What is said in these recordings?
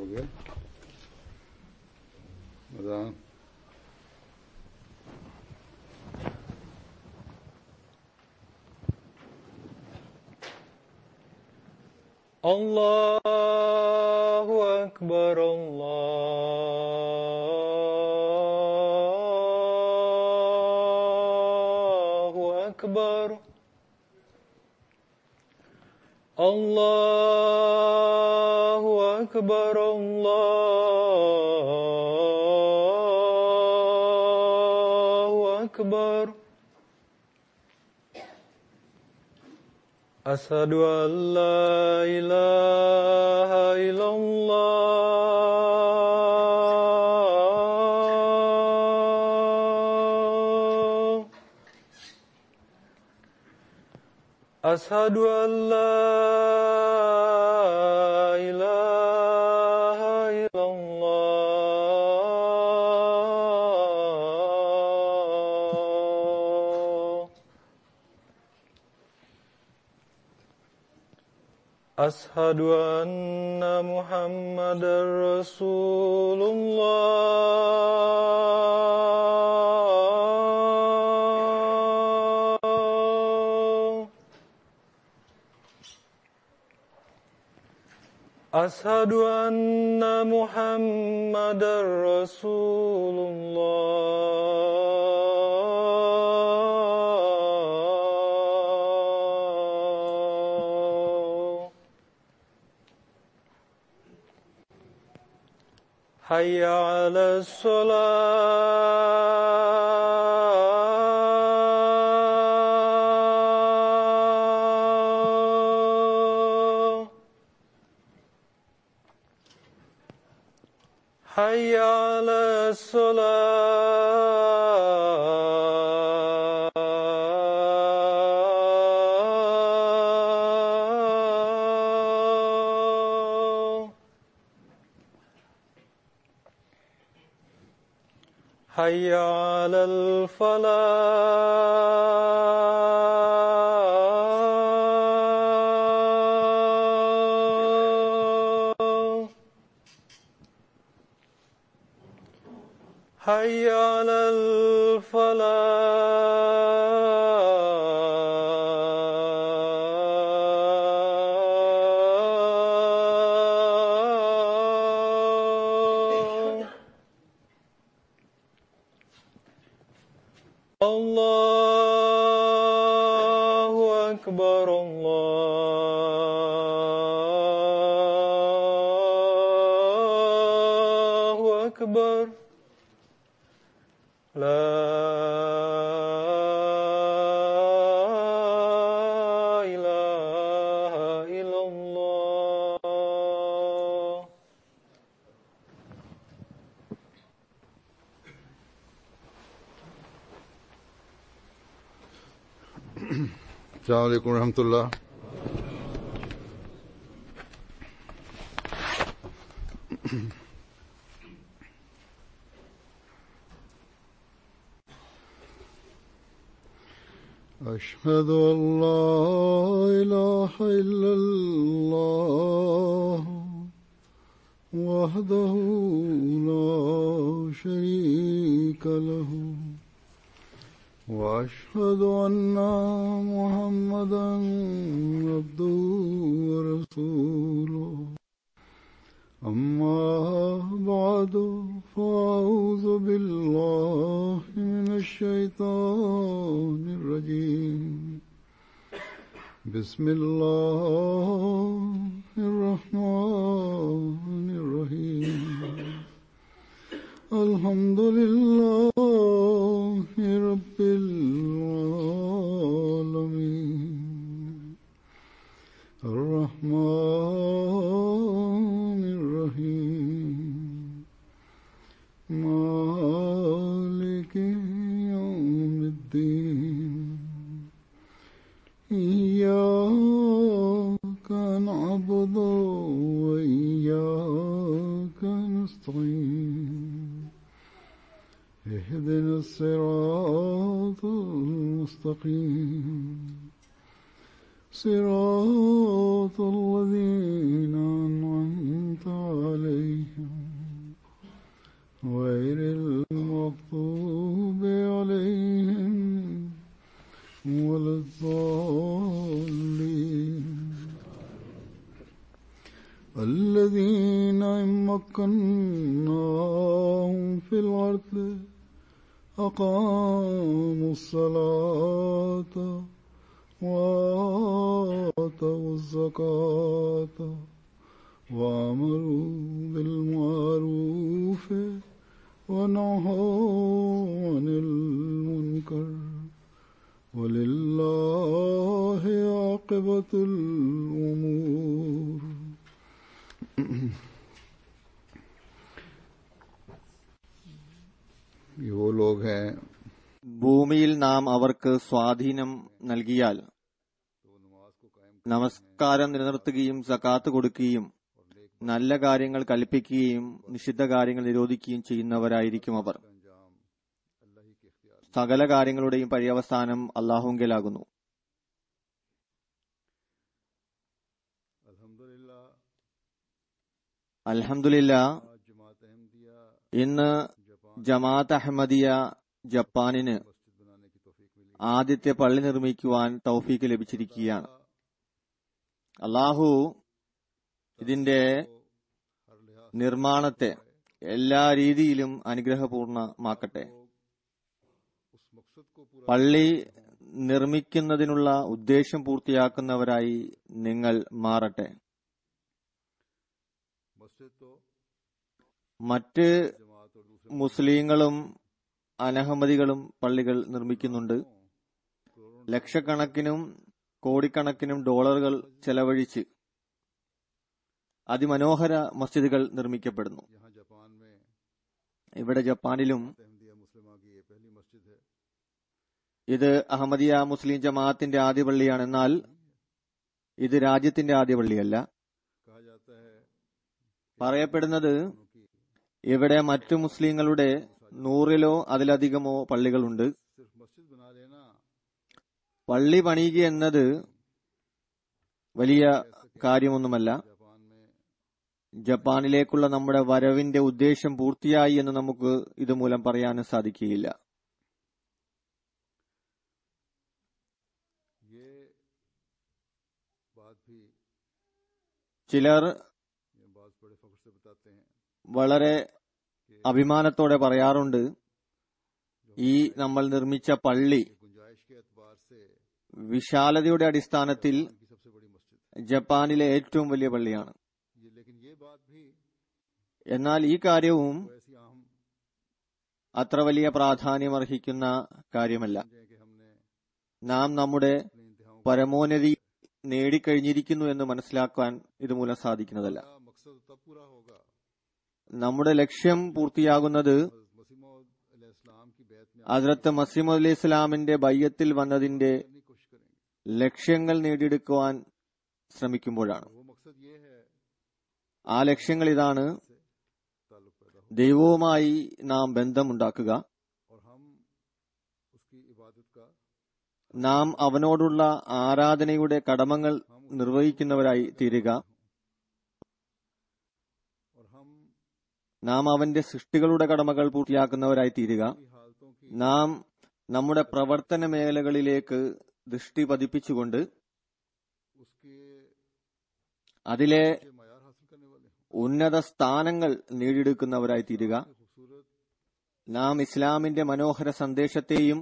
हो गया अजान الله أكبر الله أكبر الله أكبر الله أكبر أشهد أن لا إله إلا الله أشهد أن لا إله إلا الله أشهد أن محمدا رسول الله أشهد أن محمدا رسول الله حي على الصلاة حي على الصلاة حي على الفلاح حي على الفلاح الله أكبر الله أكبر لا إله إلا الله السلام عليكم ورحمة الله أشهد أن لا إله إلا الله وحده لا شريك له وأشهد أن محمدا عبده ورسوله أما بعد فأعوذ بالله من الشيطان الرجيم بسم الله الرحمن الرحيم الحمد لله رب العالمين الرحمن الرحيم مالك يوم الدين إياك نعبد وإياك نستعين اهدنا الصراط المستقيم صراط الذين أنعمت أنعمت عليهم غير المغضوب عليهم ولا الضالين الذين إن مكناهم في الأرض أقاموا الصلاة وآتوا الزكاة وأمروا بالمعروف ونهوا عن المنكر ولله عاقبة الأمور ये वो लोग हैं ഭൂമിയിൽ നാം അവർക്ക് സ്വാധീനം നൽകിയാൽ നമസ്കാരം നിലനിർത്തുകയും സക്കാത്ത് കൊടുക്കുകയും നല്ല കാര്യങ്ങൾ കൽപ്പിക്കുകയും നിഷിദ്ധ കാര്യങ്ങൾ നിരോധിക്കുകയും ചെയ്യുന്നവരായിരിക്കും അവർ സകല കാര്യങ്ങളുടെയും പര്യവസാനം അള്ളാഹുങ്കലാകുന്നു अल्हम्दुलिल्लाह അൽഹംദുലില്ല आज जमात अहमदिया ഇന്ന് ജമാഅത്ത് അഹമ്മദിയ ജപ്പാനിന് मस्जिद बनाने की तौफीक मिली ആദ്യത്തെ പള്ളി നിർമ്മിക്കുവാൻ തൗഫീക്ക് ലഭിച്ചിരിക്കുകയാണ് അള്ളാഹു ഇതിന്റെ हर लिहाज നിർമ്മാണത്തെ എല്ലാ രീതിയിലും അനുഗ്രഹപൂർണമാക്കട്ടെ उस मकसद को पूरा പള്ളി നിർമ്മിക്കുന്നതിനുള്ള ഉദ്ദേശം പൂർത്തിയാക്കുന്നവരായി നിങ്ങൾ മാറട്ടെ मस्जिद तो മറ്റ് जमात और दूसरे മുസ്ലിങ്ങളും അനഹമ്മദികളും പള്ളികൾ നിർമ്മിക്കുന്നുണ്ട് ലക്ഷക്കണക്കിനും കോടിക്കണക്കിനും ഡോളറുകൾ ചെലവഴിച്ച് അതിമനോഹര മസ്ജിദുകൾ നിർമ്മിക്കപ്പെടുന്നു यहाँ जापान में ഇവിടെ ജപ്പാനിലും अहमदिया मुस्लिमा की ये पहली मस्जिद है ഇത് അഹമ്മദിയ മുസ്ലിം ജമാഅത്തിന്റെ ആദ്യ പള്ളിയാണ് എന്നാൽ ഇത് രാജ്യത്തിന്റെ ആദ്യ പള്ളിയല്ല कहा जाता है പറയപ്പെടുന്നത് उनकी ഇവിടെ മറ്റു മുസ്ലിങ്ങളുടെ നൂറിലോ അതിലധികമോ പള്ളികളുണ്ട് सिर्फ मस्जिद बना लेना പള്ളി പണിയുക എന്നത് വലിയ കാര്യമൊന്നുമല്ല जापान में ജപ്പാനിലേക്കുള്ള നമ്മുടെ വരവിന്റെ ഉദ്ദേശം പൂർത്തിയായി എന്ന് നമുക്ക് ഇതുമൂലം പറയാനും സാധിക്കുകയില്ല ये बात भी ചിലർ ये बात बड़े फख्र से बताते हैं വളരെ അഭിമാനത്തോടെ പറയാറുണ്ട് ഈ നമ്മൾ നിർമ്മിച്ച പള്ളി कि गुंजाइश के एतबार से വിശാലതയുടെ അടിസ്ഥാനത്തിൽ की सबसे बड़ी मस्जिद है ജപ്പാനിലെ ഏറ്റവും വലിയ പള്ളിയാണ് ये लेकिन ये बात भी എന്നാൽ ഈ കാര്യവും वो ऐसी अहम അത്ര വലിയ പ്രാധാന്യമർഹിക്കുന്ന കാര്യമല്ല समझे कि हमने നാം നമ്മുടെ अपने इंतहाओं പരമോന്നതി നേടിക്കഴിഞ്ഞിരിക്കുന്നു എന്ന് മനസ്സിലാക്കാൻ ഇതുമൂലം സാധിക്കുന്നതല്ല का मकसद तब पूरा होगा നമ്മുടെ ലക്ഷ്യം പൂർത്തിയാകുന്നത് हजरत मसीह इस्लाम की बैत में ഹസ്രത്ത് മസീം അലി ഇസ്ലാമിന്റെ ബയ്യത്തിൽ വന്നതിന്റെ करने की कोशिश करेंगे ലക്ഷ്യങ്ങൾ നേടിയെടുക്കുവാൻ ശ്രമിക്കുമ്പോഴാണ് वो मकसद ये है ആ ലക്ഷ്യങ്ങൾ ഇതാണ് से ताल्लुक पैदा हो ദൈവവുമായി നാം ബന്ധമുണ്ടാക്കുക और हम उसकी इबादत का നാം അവനോടുള്ള ആരാധനയുടെ കടമകൾ നിർവഹിക്കുന്നവരായി തീരുക और हम നാം അവന്റെ സൃഷ്ടികളുടെ കടമകൾ പൂർത്തിയാക്കുന്നവരായി തീരുക की हालतों की നാം നമ്മുടെ പ്രവർത്തന മേഖലകളിലേക്ക് ദൃഷ്ടി പതിപ്പിച്ചുകൊണ്ട് उसके അതിലെ अच्छे मैार हासिल करने वाले हों ഉന്നത സ്ഥാനങ്ങൾ നേടിയെടുക്കുന്നവരായി തീരുക की खूबसूरत നാം ഇസ്ലാമിന്റെ മനോഹര സന്ദേശത്തെയും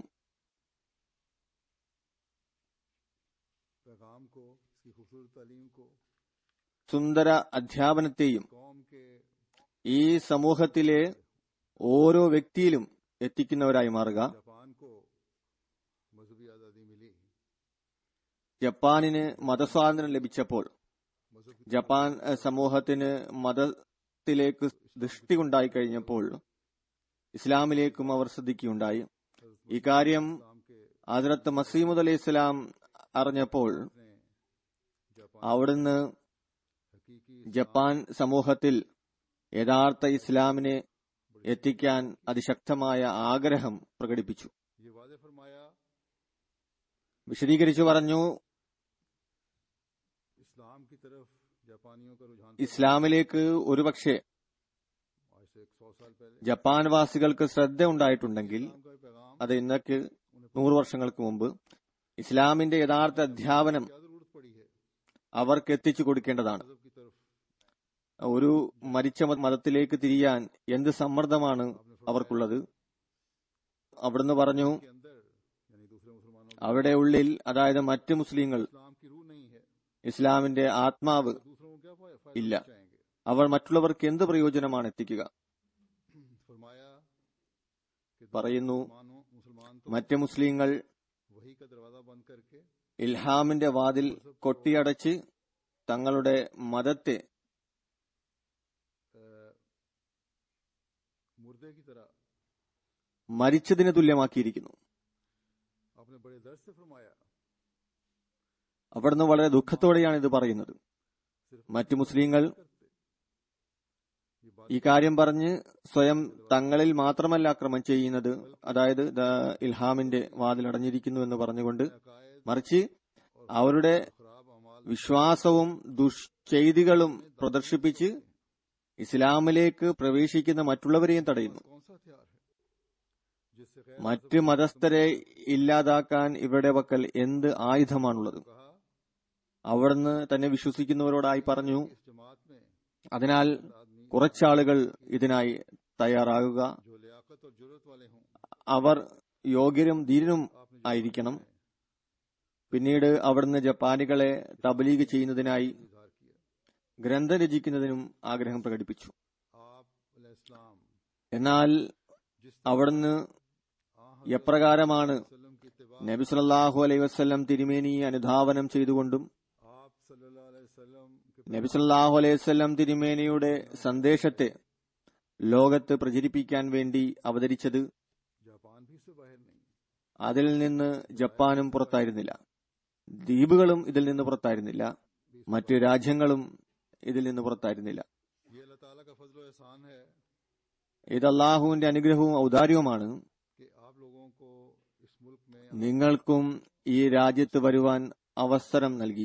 पैगाम को इसकी खूबसूरत तालीम को സുന്ദര അധ്യാപനത്തെയും कौम के ഈ സമൂഹത്തിലെ ഓരോ വ്യക്തിയിലും എത്തിക്കുന്നവരായി മാറുക जापान को मजहबी आज़ादी मिली ജപ്പാനിന് മതസ്വാതന്ത്ര്യം ലഭിച്ചപ്പോൾ मजहब की ജപ്പാൻ എഹ്, സമൂഹത്തിന് മതത്തിലേക്ക് ദൃഷ്ടി ഉണ്ടായി കഴിഞ്ഞപ്പോൾ ഇസ്ലാമിലേക്കും അവർ ശ്രദ്ധിക്കുകയുണ്ടായി हजरत ഇക്കാര്യം इस्लाम के ഹസ്രത്ത് മസീമുദ് അലൈഹി ഇസ്ലാം അറിഞ്ഞപ്പോൾ ने जापान അവിടുന്ന് हकीकी ജപ്പാൻ സമൂഹത്തിൽ യഥാർത്ഥ ഇസ്ലാമിനെ എത്തിക്കാൻ അതിശക്തമായ ആഗ്രഹം പ്രകടിപ്പിച്ചു ये वादे फरमाया വിശദീകരിച്ചു പറഞ്ഞു इस्लाम की तरफ जापानियों का रुझान ഇസ്ലാമിലേക്ക് ഒരുപക്ഷെ आज से एक सौ साल पहले ജപ്പാൻ വാസികൾക്ക് ശ്രദ്ധ ഉണ്ടായിട്ടുണ്ടെങ്കിൽ इस्लाम का पैगाम അത് ഇന്നക്ക് നൂറ് വർഷങ്ങൾക്ക് മുമ്പ് ഇസ്ലാമിന്റെ യഥാർത്ഥ അധ്യാപനം क्या जरूरत पड़ी है അവർക്ക് എത്തിച്ചു കൊടുക്കേണ്ടതാണ് मजहब की तरफ ഒരു മരിച്ച മത- മതത്തിലേക്ക് തിരിയാൻ എന്ത് സമ്മർദ്ദമാണ് അവർക്കുള്ളത് അവിടുന്ന് പറഞ്ഞു के अंदर यानी दूसरे मुसलमानों के അവിടെ ഉള്ളിൽ അതായത് മറ്റ് മുസ്ലിങ്ങൾ इस्लाम की रूह नहीं है ഇസ്ലാമിന്റെ ആത്മാവ് दूसरों को क्या फाय- फायदा ഇല്ല पहुंचाएंगे അവർ മറ്റുള്ളവർക്ക് എന്ത് പ്രയോജനമാണ് എത്തിക്കുക फरमाया कि പറയുന്നു मुसलमानों मुसलमान तो മറ്റ് മുസ്ലിങ്ങൾ वही का दरवाजा बंद करके ഇൽഹാമിന്റെ വാതിൽ കൊട്ടിയടച്ച് തങ്ങളുടെ മതത്തെ अ, मुर्दे की तरह മരിച്ചതിന് തുല്യമാക്കിയിരിക്കുന്നു आपने बड़े दर्द से फरमाया അവിടുന്ന് വളരെ ദുഃഖത്തോടെയാണ് ഇത് പറയുന്നത് सिर्फ മറ്റു മുസ്ലിങ്ങൾ करते ये बात ഈ കാര്യം പറഞ്ഞ് സ്വയം തങ്ങളിൽ മാത്രമല്ല ആക്രമണം ചെയ്യുന്നത് അതായത് ദാ ഇൽഹാമിന്റെ വാതിൽ അടഞ്ഞിരിക്കുന്നു എന്ന് പറഞ്ഞുകൊണ്ട് अकायद മറിച്ച് അവരുടെ खराब अमाल വിശ്വാസവും ദുഷ്ചെയ്തികളും പ്രദർശിപ്പിച്ച് ഇസ്ലാമിലേക്ക് പ്രവേശിക്കുന്ന മറ്റുള്ളവരെയും തടയുന്നു कौन सा हथियार है जिससे गैर മറ്റ് മതസ്ഥരെ ഇല്ലാതാക്കാൻ ഇവരുടെ പക്കൽ എന്ത് ആയുധമാണുള്ളത് कहा അവിടുന്ന് തന്നെ വിശ്വസിക്കുന്നവരോടായി പറഞ്ഞു इस जमात में അതിനാൽ आदमी കുറച്ചാളുകൾ ഇതിനായി തയ്യാറാകുക जो लियाकत और जरूरत वाले हों അവർ യോഗ്യരും ധീരനും आपने ആയിരിക്കണം പിന്നീട് അവിടുന്ന് ജപ്പാനികളെ തബ്ലീഗ് ചെയ്യുന്നതിനായി इजहार किया ഗ്രന്ഥം രചിക്കുന്നതിനും ആഗ്രഹം പ്രകടിപ്പിച്ചു आप इस्लाम എന്നാൽ जिस അവിടുന്ന് എപ്രകാരമാണ് वसल्लम की इत्तिबा നബി സല്ലല്ലാഹു അലൈഹി വസല്ലം തിരുമേനി അനുധാവനം ചെയ്തുകൊണ്ടും आप सल्लल्लाहु अलैहि वसल्लम के നബി സല്ലല്ലാഹു അലൈഹി വസല്ലം തിരുമേനിയുടെ സന്ദേശത്തെ ലോകത്ത് പ്രചരിപ്പിക്കാൻ വേണ്ടി അവതരിച്ചത് जापान भी इससे बाहर नहीं അതിൽ നിന്ന് ജപ്പാനും പുറത്തായിരുന്നില്ല ദ്വീപുകളും ഇതിൽ നിന്ന് പുറത്തായിരുന്നില്ല മറ്റു രാജ്യങ്ങളും ഇതിൽ നിന്ന് പുറത്തായിരുന്നില്ല ये अल्लाह ताला का फजल एहसान है ഇത് അള്ളാഹുവിന്റെ അനുഗ്രഹവും ഔദാര്യവുമാണ് कि आप लोगों को इस मुल्क में നിങ്ങൾക്കും ഈ രാജ്യത്ത് വരുവാൻ അവസരം നൽകി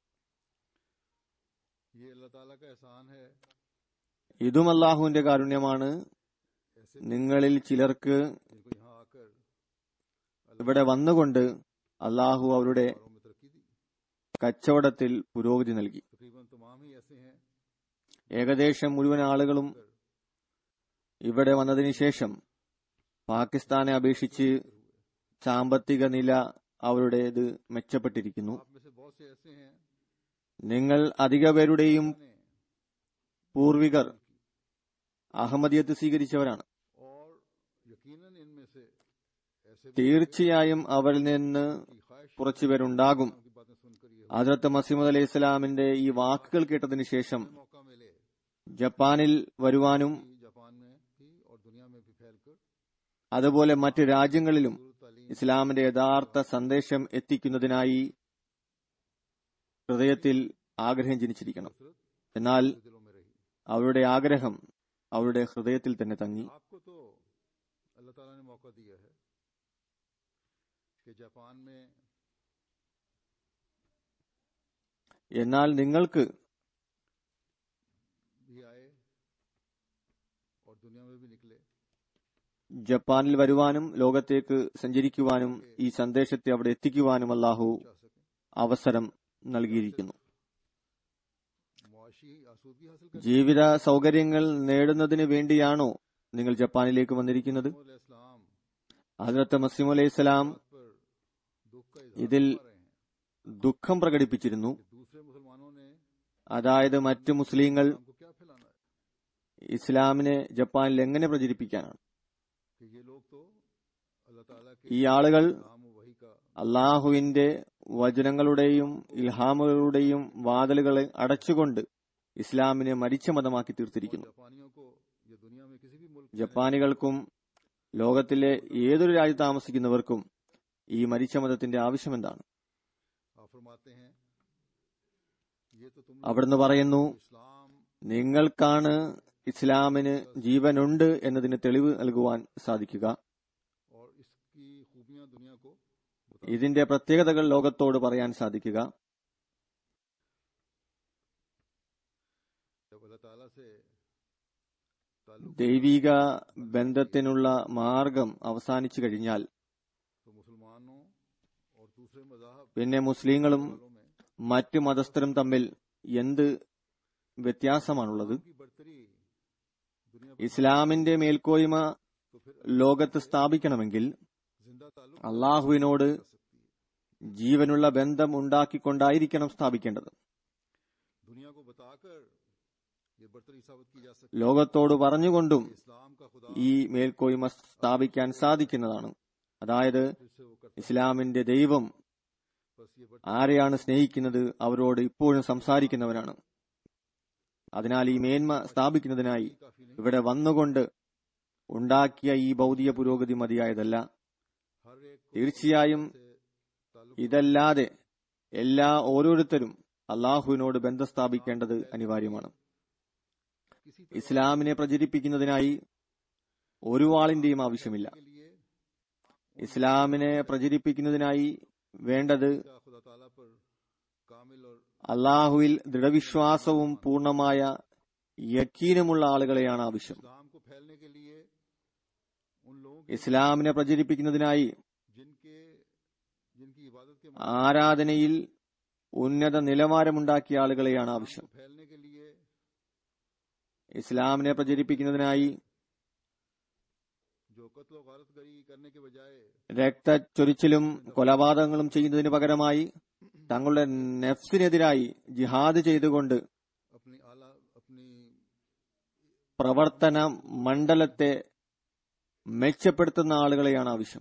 ये अल्लाह ताला का एहसान है ഇതും അള്ളാഹുവിന്റെ കാരുണ്യമാണ് ऐसे നിങ്ങളിൽ ചിലർക്ക് जिनको यहाँ आकर ഇവിടെ വന്നുകൊണ്ട് അള്ളാഹു അവരുടെ कारों में तरक्की दी കച്ചവടത്തിൽ പുരോഗതി നൽകി तकरीबन तमाम ही ऐसे हैं ഏകദേശം മുഴുവൻ ആളുകളും ഇവിടെ വന്നതിന് ശേഷം പാകിസ്ഥാനെ അപേക്ഷിച്ച് സാമ്പത്തിക നില അവരുടേത് മെച്ചപ്പെട്ടിരിക്കുന്നു आप में से बहुत से ऐसे हैं നിങ്ങൾ അധിക പേരുടെയും ने പൂർവികർ അഹമ്മദിയത്ത് സ്വീകരിച്ചവരാണ് और यकीनन इनमें से ऐसे भी തീർച്ചയായും അവരിൽ നിന്ന് की ख्वाहिश കുറച്ചുപേരുണ്ടാകും की बातें सुनकर ये ഹജറത്ത് മസീമദ് അലൈഹി ഇസ്ലാമിന്റെ ഈ വാക്കുകൾ കേട്ടതിന് ശേഷം मौका मिले ജപ്പാനിൽ വരുവാനും कि जापान में भी और दुनिया में भी फैलकर അതുപോലെ മറ്റ് രാജ്യങ്ങളിലും जरूर तालीम ഇസ്ലാമിന്റെ യഥാർത്ഥ സന്ദേശം എത്തിക്കുന്നതിനായി ഹൃദയത്തിൽ ആഗ്രഹം ജനിച്ചിരിക്കണം എന്നാൽ के दिलों में रही അവരുടെ ആഗ്രഹം അവരുടെ ഹൃദയത്തിൽ തന്നെ തങ്ങി आपको तो अल्लाह ताला ने मौका दिया है कि जापान में എന്നാൽ നിങ്ങൾക്ക് भी आए और दुनिया में भी निकले ജപ്പാനിൽ വരുവാനും ലോകത്തേക്ക് സഞ്ചരിക്കുവാനും ഈ സന്ദേശത്തെ അവിടെ എത്തിക്കുവാനും അള്ളാഹു जा सके അവസരം നൽകിയിരിക്കുന്നു मुआशी आसूदगी हासिल कर ജീവിത സൗകര്യങ്ങൾ നേടുന്നതിന് വേണ്ടിയാണോ നിങ്ങൾ ജപ്പാനിലേക്ക് വന്നിരിക്കുന്നത് इस्लाम ഹജറത്ത് മസീം അലൈഹി സ്വലാം पर दुख का इजहार ഇതിൽ कर रहे हैं ദുഃഖം പ്രകടിപ്പിച്ചിരുന്നു कि दूसरे मुसलमानों ने അതായത് മറ്റു മുസ്ലിങ്ങൾ हमको क्या फैलाना है ഇസ്ലാമിനെ ജപ്പാനിൽ എങ്ങനെ പ്രചരിപ്പിക്കാനാണ് कि ये लोग तो अल्लाह ताला के ഈ ആളുകൾ नाम वही का അള്ളാഹുവിന്റെ വചനങ്ങളുടെയും ഇൽഹാമുകളുടെയും വാതിലുകളെ അടച്ചുകൊണ്ട് ഇസ്ലാമിനെ മരിച്ച മതമാക്കി തീർത്തിരിക്കുന്നു जापानियों को ये दुनिया में किसी भी मुल्क में ജപ്പാനികൾക്കും ലോകത്തിലെ ഏതൊരു രാജ്യത്ത് താമസിക്കുന്നവർക്കും ഈ മരിച്ച മതത്തിന്റെ ആവശ്യം എന്താണ് आप फरमाते हैं ये तो तुम അവിടുന്ന് പറയുന്നു इस्लाम നിങ്ങൾക്കാണ് ഇസ്ലാമിന് ജീവനുണ്ട് എന്നതിന് തെളിവ് നൽകുവാൻ സാധിക്കുക और इसकी खूबियां दुनिया को ഇതിന്റെ പ്രത്യേകതകൾ ലോകത്തോട് പറയാൻ സാധിക്കുക से ताल्लुक ദൈവിക ബന്ധത്തിനുള്ള മാർഗം അവസാനിച്ചു കഴിഞ്ഞാൽ तो मुसलमानों और दूसरे मजाहब പിന്നെ മുസ്ലിങ്ങളും वालों में മറ്റു മതസ്ഥരും തമ്മിൽ എന്ത് വ്യത്യാസമാണുള്ളത് की बढ़तरी दुनिया ഇസ്ലാമിന്റെ മേൽക്കോയ്മ तो फिर ലോകത്ത് സ്ഥാപിക്കണമെങ്കിൽ जिंदा ताल्लुक അള്ളാഹുവിനോട് कर सकती है ജീവനുള്ള ബന്ധം ഉണ്ടാക്കിക്കൊണ്ടായിരിക്കണം സ്ഥാപിക്കേണ്ടത് दुनिया को बताकर ये बढ़तरी साबित की जा सकती ലോകത്തോട് പറഞ്ഞുകൊണ്ടും है इस्लाम का खुदा ഈ മേൽക്കോയ്മ സ്ഥാപിക്കാൻ സാധിക്കുന്നതാണ് അതായത് फिर से वो करता ഇസ്ലാമിന്റെ ദൈവം है। बस ये बढ़तरी ആരെയാണ് സ്നേഹിക്കുന്നത് അവരോട് ഇപ്പോഴും സംസാരിക്കുന്നവനാണ് അതിനാൽ ഈ മേന്മ സ്ഥാപിക്കുന്നതിനായി काफी नहीं ഇവിടെ വന്നുകൊണ്ട് ഉണ്ടാക്കിയ ഈ ഭൗതിക പുരോഗതി മതിയായതല്ല हर एक को തീർച്ചയായും से ताल्लुक ഇതല്ലാതെ എല്ലാ ഓരോരുത്തരും അള്ളാഹുവിനോട് ബന്ധം സ്ഥാപിക്കേണ്ടത് അനിവാര്യമാണ് किसी तरह ഇസ്ലാമിനെ പ്രചരിപ്പിക്കുന്നതിനായി ഒരു വാളിന്റെയും ആവശ്യമില്ല के लिए ഇസ്ലാമിനെ പ്രചരിപ്പിക്കുന്നതിനായി വേണ്ടത് का खुदा ताला पर कामिल और അള്ളാഹുവിൽ ദൃഢവിശ്വാസവും പൂർണ്ണമായ യക്കീനുമുള്ള ആളുകളെയാണ് ആവശ്യം इस्लाम को फैलने के लिए उन लोगों के ഇസ്ലാമിനെ പ്രചരിപ്പിക്കുന്നതിനായി जिनके जिनकी इबादत के ആരാധനയിൽ ഉന്നത നിലവാരമുണ്ടാക്കിയ ആളുകളെയാണ് इस्लाम ആവശ്യം को फैलने के लिए ഇസ്ലാമിനെ പ്രചരിപ്പിക്കുന്നതിനായി जो कत्ल गारत गरी करने के बजाय രക്തച്ചൊരിച്ചിലും കൊലപാതകങ്ങളും ചെയ്യുന്നതിന് പകരമായി തങ്ങളുടെ നെഫ്സിനെതിരായി ജിഹാദ് ചെയ്തുകൊണ്ട് अपनी आला अपनी പ്രവർത്തന മണ്ഡലത്തെ മെച്ചപ്പെടുത്തുന്ന ആളുകളെയാണ് ആവശ്യം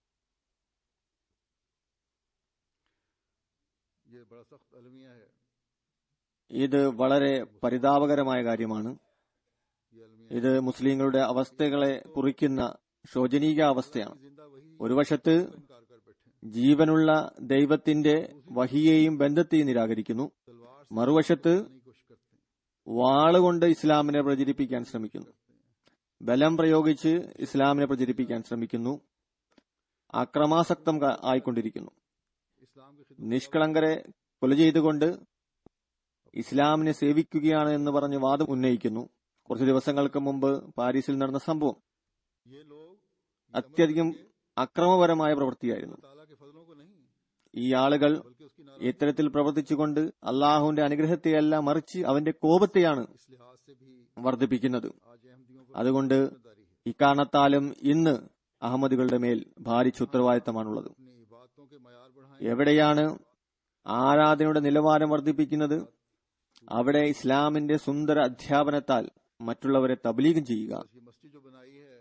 ये बड़ा सख्त अलमिया है ഇത് വളരെ പരിതാപകരമായ കാര്യമാണ് ये अलमिया ഇത് മുസ്ലിങ്ങളുടെ അവസ്ഥകളെ കുറിക്കുന്ന ശോചനീയ അവസ്ഥയാണ് जिंदा वही ഒരു വശത്ത് इनकार कर बैठे ജീവനുള്ള ദൈവത്തിന്റെ വഹിയെയും ബന്ധത്തെയും നിരാകരിക്കുന്നു तलवार से മറുവശത്ത് बनाने की कोशिश करते हैं വാളുകൊണ്ട് ഇസ്ലാമിനെ പ്രചരിപ്പിക്കാൻ ശ്രമിക്കുന്നു ബലം പ്രയോഗിച്ച് ഇസ്ലാമിനെ പ്രചരിപ്പിക്കാൻ ശ്രമിക്കുന്നു അക്രമാസക്തം ക- ആയിക്കൊണ്ടിരിക്കുന്നു इस्लाम की खिदमत നിഷ്കളങ്കരെ കൊല ചെയ്തുകൊണ്ട് ഇസ്ലാമിനെ സേവിക്കുകയാണ് എന്ന് പറഞ്ഞ് വാദം ഉന്നയിക്കുന്നു കുറച്ചു ദിവസങ്ങൾക്ക് മുമ്പ് പാരീസിൽ നടന്ന സംഭവം ये लोग അത്യധികം അക്രമപരമായ പ്രവൃത്തിയായിരുന്നു ताला के फजलों को नहीं ഈ ആളുകൾ बल्कि उसकी नाराज ഇത്തരത്തിൽ പ്രവർത്തിച്ചുകൊണ്ട് അള്ളാഹുവിന്റെ അനുഗ്രഹത്തെയല്ല മറിച്ച് അവന്റെ കോപത്തെയാണ് इस लिहाज से भी വർദ്ധിപ്പിക്കുന്നത് आज अहमदियों पर അതുകൊണ്ട് जिम्मेदारी है ഇക്കാരണത്താലും ഇന്ന് അഹമ്മദികളുടെ മേൽ ഭാരിച്ച ഉത്തരവാദിത്തമാണുള്ളത് अपनी इबादतों के मैार बढ़ाएं എവിടെയാണ് ആരാധനയുടെ നിലവാരം വർദ്ധിപ്പിക്കുന്നത് അവിടെ ഇസ്ലാമിന്റെ സുന്ദര അധ്യാപനത്താൽ മറ്റുള്ളവരെ തബ്ലീഗും ചെയ്യുക बस ये मस्जिद जो बनाई है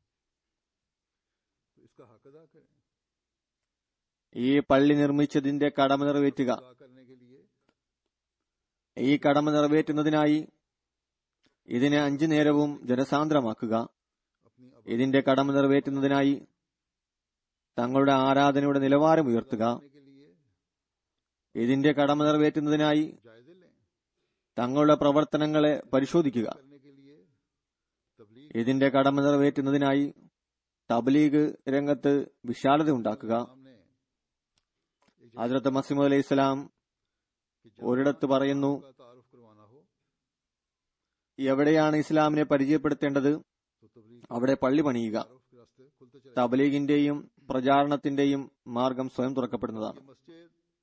तो इसका हक अदा करें ഈ പള്ളി നിർമ്മിച്ചതിന്റെ കടമ നിറവേറ്റുക अदा करने के लिए ഈ കടമ നിറവേറ്റുന്നതിനായി ഇതിനെ അഞ്ചു നേരവും ജനസാന്ദ്രമാക്കുക अपनी अब ഇതിന്റെ കടമ നിറവേറ്റുന്നതിനായി തങ്ങളുടെ ആരാധനയുടെ നിലവാരം ഉയർത്തുക करने के लिए ഇതിന്റെ കടമ നിറവേറ്റുന്നതിനായി जायजे लें തങ്ങളുടെ പ്രവർത്തനങ്ങളെ പരിശോധിക്കുക करने के लिए तबलीग ഇതിന്റെ കടമ നിറവേറ്റുന്നതിനായി തബ്ലീഗ് രംഗത്ത് വിശാലത ഉണ്ടാക്കുക सामने एक ഹജ്രത്ത് മസീമു അലൈഹി ഇസ്ലാം कि ഒരിടത്ത് പറയുന്നു का तारुफ करवाना हो എവിടെയാണ് ഇസ്ലാമിനെ പരിചയപ്പെടുത്തേണ്ടത് तो तबलीग അവിടെ പള്ളി പണിയുക तारुफ के रास्ते खुलते चले തബ്ലീഗിന്റെയും പ്രചാരണത്തിന്റെയും മാർഗം സ്വയം തുറക്കപ്പെടുന്നതാണ് ये मस्जिद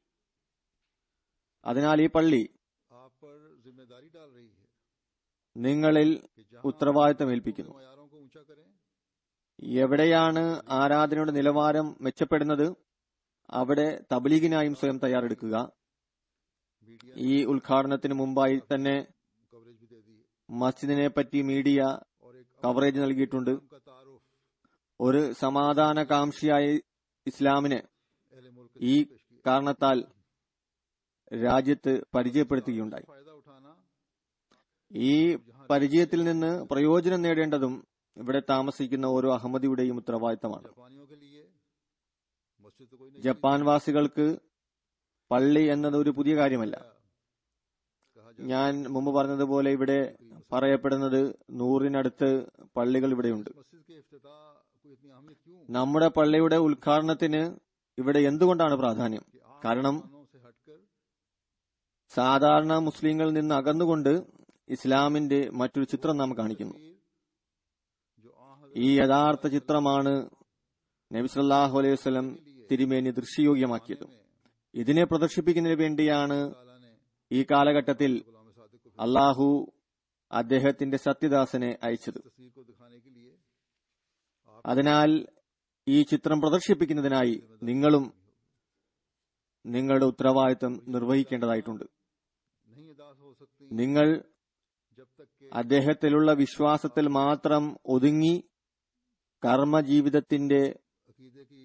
അതിനാൽ ഈ പള്ളി आप पर जिम्मेदारी डाल रही है നിങ്ങളിൽ कि जहां ഉത്തരവാദിത്തം ഏൽപ്പിക്കുന്നു मयारों को ऊंचा करें എവിടെയാണ് ആരാധനയുടെ നിലവാരം മെച്ചപ്പെടുന്നത് അവിടെ തബ്ലീഗിനായും സ്വയം തയ്യാറെടുക്കുക मीडिया ഈ ഉദ്ഘാടനത്തിന് മുമ്പായി തന്നെ कवरेज भी दे दी है മസ്ജിദിനെ പറ്റി മീഡിയ और एक കവറേജ് നൽകിയിട്ടുണ്ട് इस्लाम का तारुफ ഒരു സമാധാന കാംക്ഷിയായ ഇസ്ലാമിനെ अहले मुल्क ഈ ने पेश किया കാരണത്താൽ രാജ്യത്ത് പരിചയപ്പെടുത്തുകയുണ്ടായി फायदा उठाना ഈ പരിചയത്തിൽ നിന്ന് പ്രയോജനം നേടേണ്ടതും ഇവിടെ താമസിക്കുന്ന ഓരോ അഹമ്മദിയുടെയും ഉത്തരവാദിത്തമാണ് जापानियों के लिए मस्जिद तो कोई नहीं ജപ്പാൻ വാസികൾക്ക് പള്ളി എന്നത് ഒരു പുതിയ കാര്യമല്ല कहा जाता ഞാൻ മുമ്പ് പറഞ്ഞതുപോലെ ഇവിടെ പറയപ്പെടുന്നത് നൂറിനടുത്ത് പള്ളികൾ ഇവിടെയുണ്ട് है मस्जिद के इफ्तिताह को इतनी अहमियत क्यों നമ്മുടെ പള്ളിയുടെ ഉദ്ഘാടനത്തിന് ഇവിടെ എന്തുകൊണ്ടാണ് പ്രാധാന്യം कि आम കാരണം मुसलमानों से हटकर സാധാരണ മുസ്ലിങ്ങളിൽ നിന്ന് അകന്നുകൊണ്ട് ഇസ്ലാമിന്റെ മറ്റൊരു ചിത്രം നാം കാണിക്കുന്നു जो आ ഈ യഥാർത്ഥ ചിത്രമാണ് നബി സല്ലല്ലാഹു അലൈഹി വസല്ലം തിരുമേനി ദൃശ്യയോഗ്യമാക്കിയത് ഇതിനെ പ്രദർശിപ്പിക്കുന്നതിന് വേണ്ടിയാണ് ताला ने ഈ കാലഘട്ടത്തിൽ गुलाम सादिक को അള്ളാഹു അദ്ദേഹത്തിന്റെ സത്യദാസനെ അയച്ചത് तस्वीर को दिखाने के लिए അതിനാൽ ഈ ചിത്രം പ്രദർശിപ്പിക്കുന്നതിനായി നിങ്ങളും നിങ്ങളുടെ ഉത്തരവാദിത്തം നിർവഹിക്കേണ്ടതായിട്ടുണ്ട് नहीं अदा हो सकती നിങ്ങൾ जब तक के അദ്ദേഹത്തിലുള്ള വിശ്വാസത്തിൽ മാത്രം ഒതുങ്ങി കർമ്മജീവിതത്തിന്റെ अकीदे की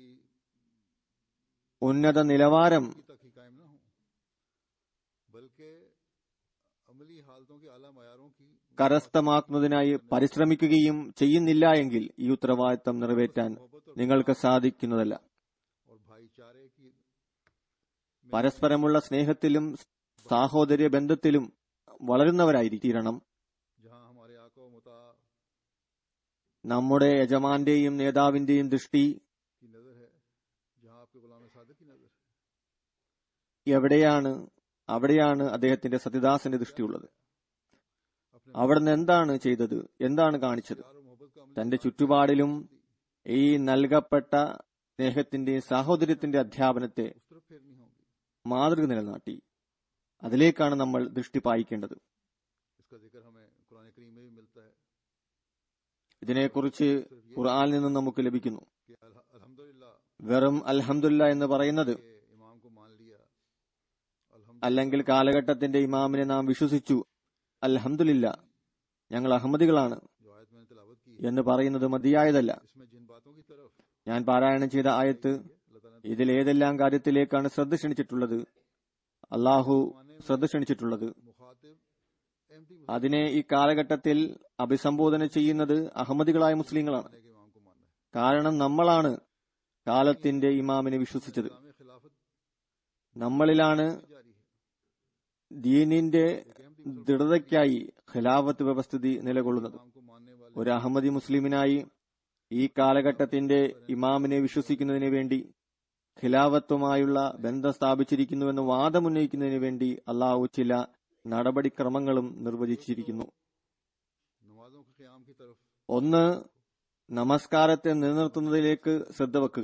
ഉന്നത നിലവാരം की तक ही कायम न हो बल्कि अमली हालतों के आला मयारों की കരസ്ഥമാക്കുന്നതിനായി പരിശ്രമിക്കുകയും ചെയ്യുന്നില്ല എങ്കിൽ ഈ ഉത്തരവാദിത്തം നിറവേറ്റാൻ നിങ്ങൾക്ക് സാധിക്കുന്നതല്ല और भाईचारे की പരസ്പരമുള്ള സ്നേഹത്തിലും സാഹോദര്യ ബന്ധത്തിലും വളരുന്നവരായിരിക്കണം जहां हमारे आको मुता നമ്മുടെ യജമാന്റെയും നേതാവിന്റെയും ദൃഷ്ടി की नजर है जहां आपके गुलाम सादिक की नजर है എവിടെയാണ് അവിടെയാണ് അദ്ദേഹത്തിന്റെ സത്യദാസന്റെ ദൃഷ്ടിയുള്ളത് അവിടുന്ന് എന്താണ് ചെയ്തത് എന്താണ് കാണിച്ചത് प्यार और मोहब्बत का अमली തന്റെ ചുറ്റുപാടിലും ഈ നൽകപ്പെട്ട സ്നേഹത്തിന്റെയും സാഹോദര്യത്തിന്റെ അധ്യാപനത്തെ उस तरफ फेरनी होगी മാതൃക നിലനാട്ടി അതിലേക്കാണ് നമ്മൾ ദൃഷ്ടി പായിക്കേണ്ടത് इसका जिक्र हमें कुरान करीम में भी मिलता है ഇതിനെക്കുറിച്ച് ഖുർആനിൽ നിന്നും നമുക്ക് ലഭിക്കുന്നു कि अल- अल्हम्दुलिल्लाह വെറും അൽഹംദുലില്ല എന്ന് പറയുന്നത് के इमाम को मान लिया अल्हम्दुलिल्लाह അല്ലെങ്കിൽ കാലഘട്ടത്തിന്റെ ഇമാമിനെ നാം വിശ്വസിച്ചു അൽഹംദുലില്ല ഞങ്ങൾ അഹമ്മദികളാണ് जो आयत मैंने तिलावत की എന്ന് പറയുന്നത് മതിയായതല്ല है इसमें जिन बातों की तरफ ഞാൻ പാരായണം ചെയ്ത ആയത്ത് अल्लाह ताला ने ഇതിൽ ഏതെല്ലാം കാര്യത്തിലേക്കാണ് ശ്രദ്ധ ക്ഷണിച്ചിട്ടുള്ളത് അള്ളാഹു ശ്രദ്ധ ക്ഷണിച്ചിട്ടുള്ളത് मुखातिब अहमदी അതിനെ ഈ കാലഘട്ടത്തിൽ അഭിസംബോധന ചെയ്യുന്നത് അഹമ്മദികളായ മുസ്ലിങ്ങളാണ് मुसलमान के इमाम को मानना है കാരണം നമ്മളാണ് കാലത്തിന്റെ ഇമാമിനെ വിശ്വസിച്ചത് इस्लामी खिलाफत നമ്മളിലാണ് जारी है ദീനിന്റെ एक अहमदी ദൃഢതയ്ക്കായി ഖിലാഫത്ത് വ്യവസ്ഥിതി നിലകൊള്ളുന്നത് इमाम को मानने वाले ഒരു അഹമ്മദി മുസ്ലിമിനായി ഈ കാലഘട്ടത്തിന്റെ ഇമാമിനെ വിശ്വസിക്കുന്നതിന് വേണ്ടി ഖിലാഫത്തുമായുള്ള ബന്ധം സ്ഥാപിച്ചിരിക്കുന്നുവെന്ന് വാദമുന്നയിക്കുന്നതിന് വേണ്ടി അള്ളാഹു ചില നടപടിക്രമങ്ങളും നിർവചിച്ചിരിക്കുന്നു नमाजों के क़याम की तरफ ഒന്ന് നമസ്കാരത്തെ നിലനിർത്തുന്നതിലേക്ക് ശ്രദ്ധ വെക്കുക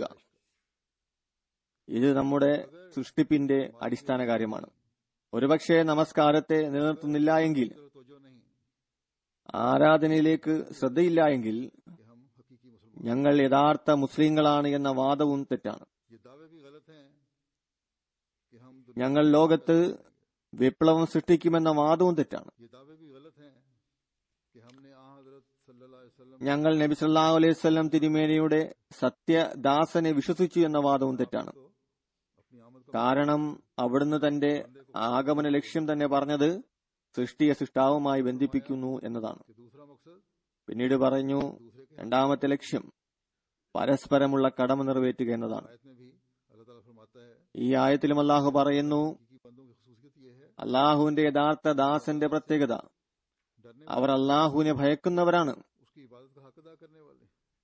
ഇത് നമ്മുടെ സൃഷ്ടിപ്പിന്റെ അടിസ്ഥാന കാര്യമാണ് ഒരുപക്ഷെ നമസ്കാരത്തെ നിലനിർത്തുന്നില്ല എങ്കിൽ तरफ तवज्जो नहीं ആരാധനയിലേക്ക് ശ്രദ്ധയില്ല എങ്കിൽ कि हम हकीकी मुसलमान ഞങ്ങൾ യഥാർത്ഥ മുസ്ലിങ്ങളാണ് എന്ന വാദവും തെറ്റാണ് ये दावे भी गलत हैं कि हम दुनिया ഞങ്ങൾ ലോകത്ത് വിപ്ലവം സൃഷ്ടിക്കുമെന്ന വാദവും തെറ്റാണ് ये दावे भी गलत हैं कि हमने आ हजरत सल्लल्लाहु अलैहि वसल्लम ഞങ്ങൾ നബി സല്ലല്ലാഹു അലൈഹി വസല്ലം തിരുമേനിയുടെ സത്യദാസനെ വിശ്വസിച്ചു എന്ന വാദവും തെറ്റാണ് को अपनी आमद का കാരണം അവിടുന്ന് തന്റെ ആഗമന ലക്ഷ്യം തന്നെ പറഞ്ഞത് സൃഷ്ടിയെ സൃഷ്ടാവുമായി ബന്ധിപ്പിക്കുന്നു എന്നതാണ് कि दूसरा मकसद പിന്നീട് പറഞ്ഞു दूसरे के രണ്ടാമത്തെ ലക്ഷ്യം പരസ്പരമുള്ള കടമ നിറവേറ്റുക എന്നതാണ് आयत में भी अल्लाह ताला फरमाता है ഈ ആയത്തിലും അള്ളാഹു പറയുന്നു कि बंदों की खसूसियत ये है അള്ളാഹുവിന്റെ യഥാർത്ഥ ദാസന്റെ പ്രത്യേകത डरने അവർ അള്ളാഹുവിനെ ഭയക്കുന്നവരാണ് उसकी इबादत का हक अदा करने वाले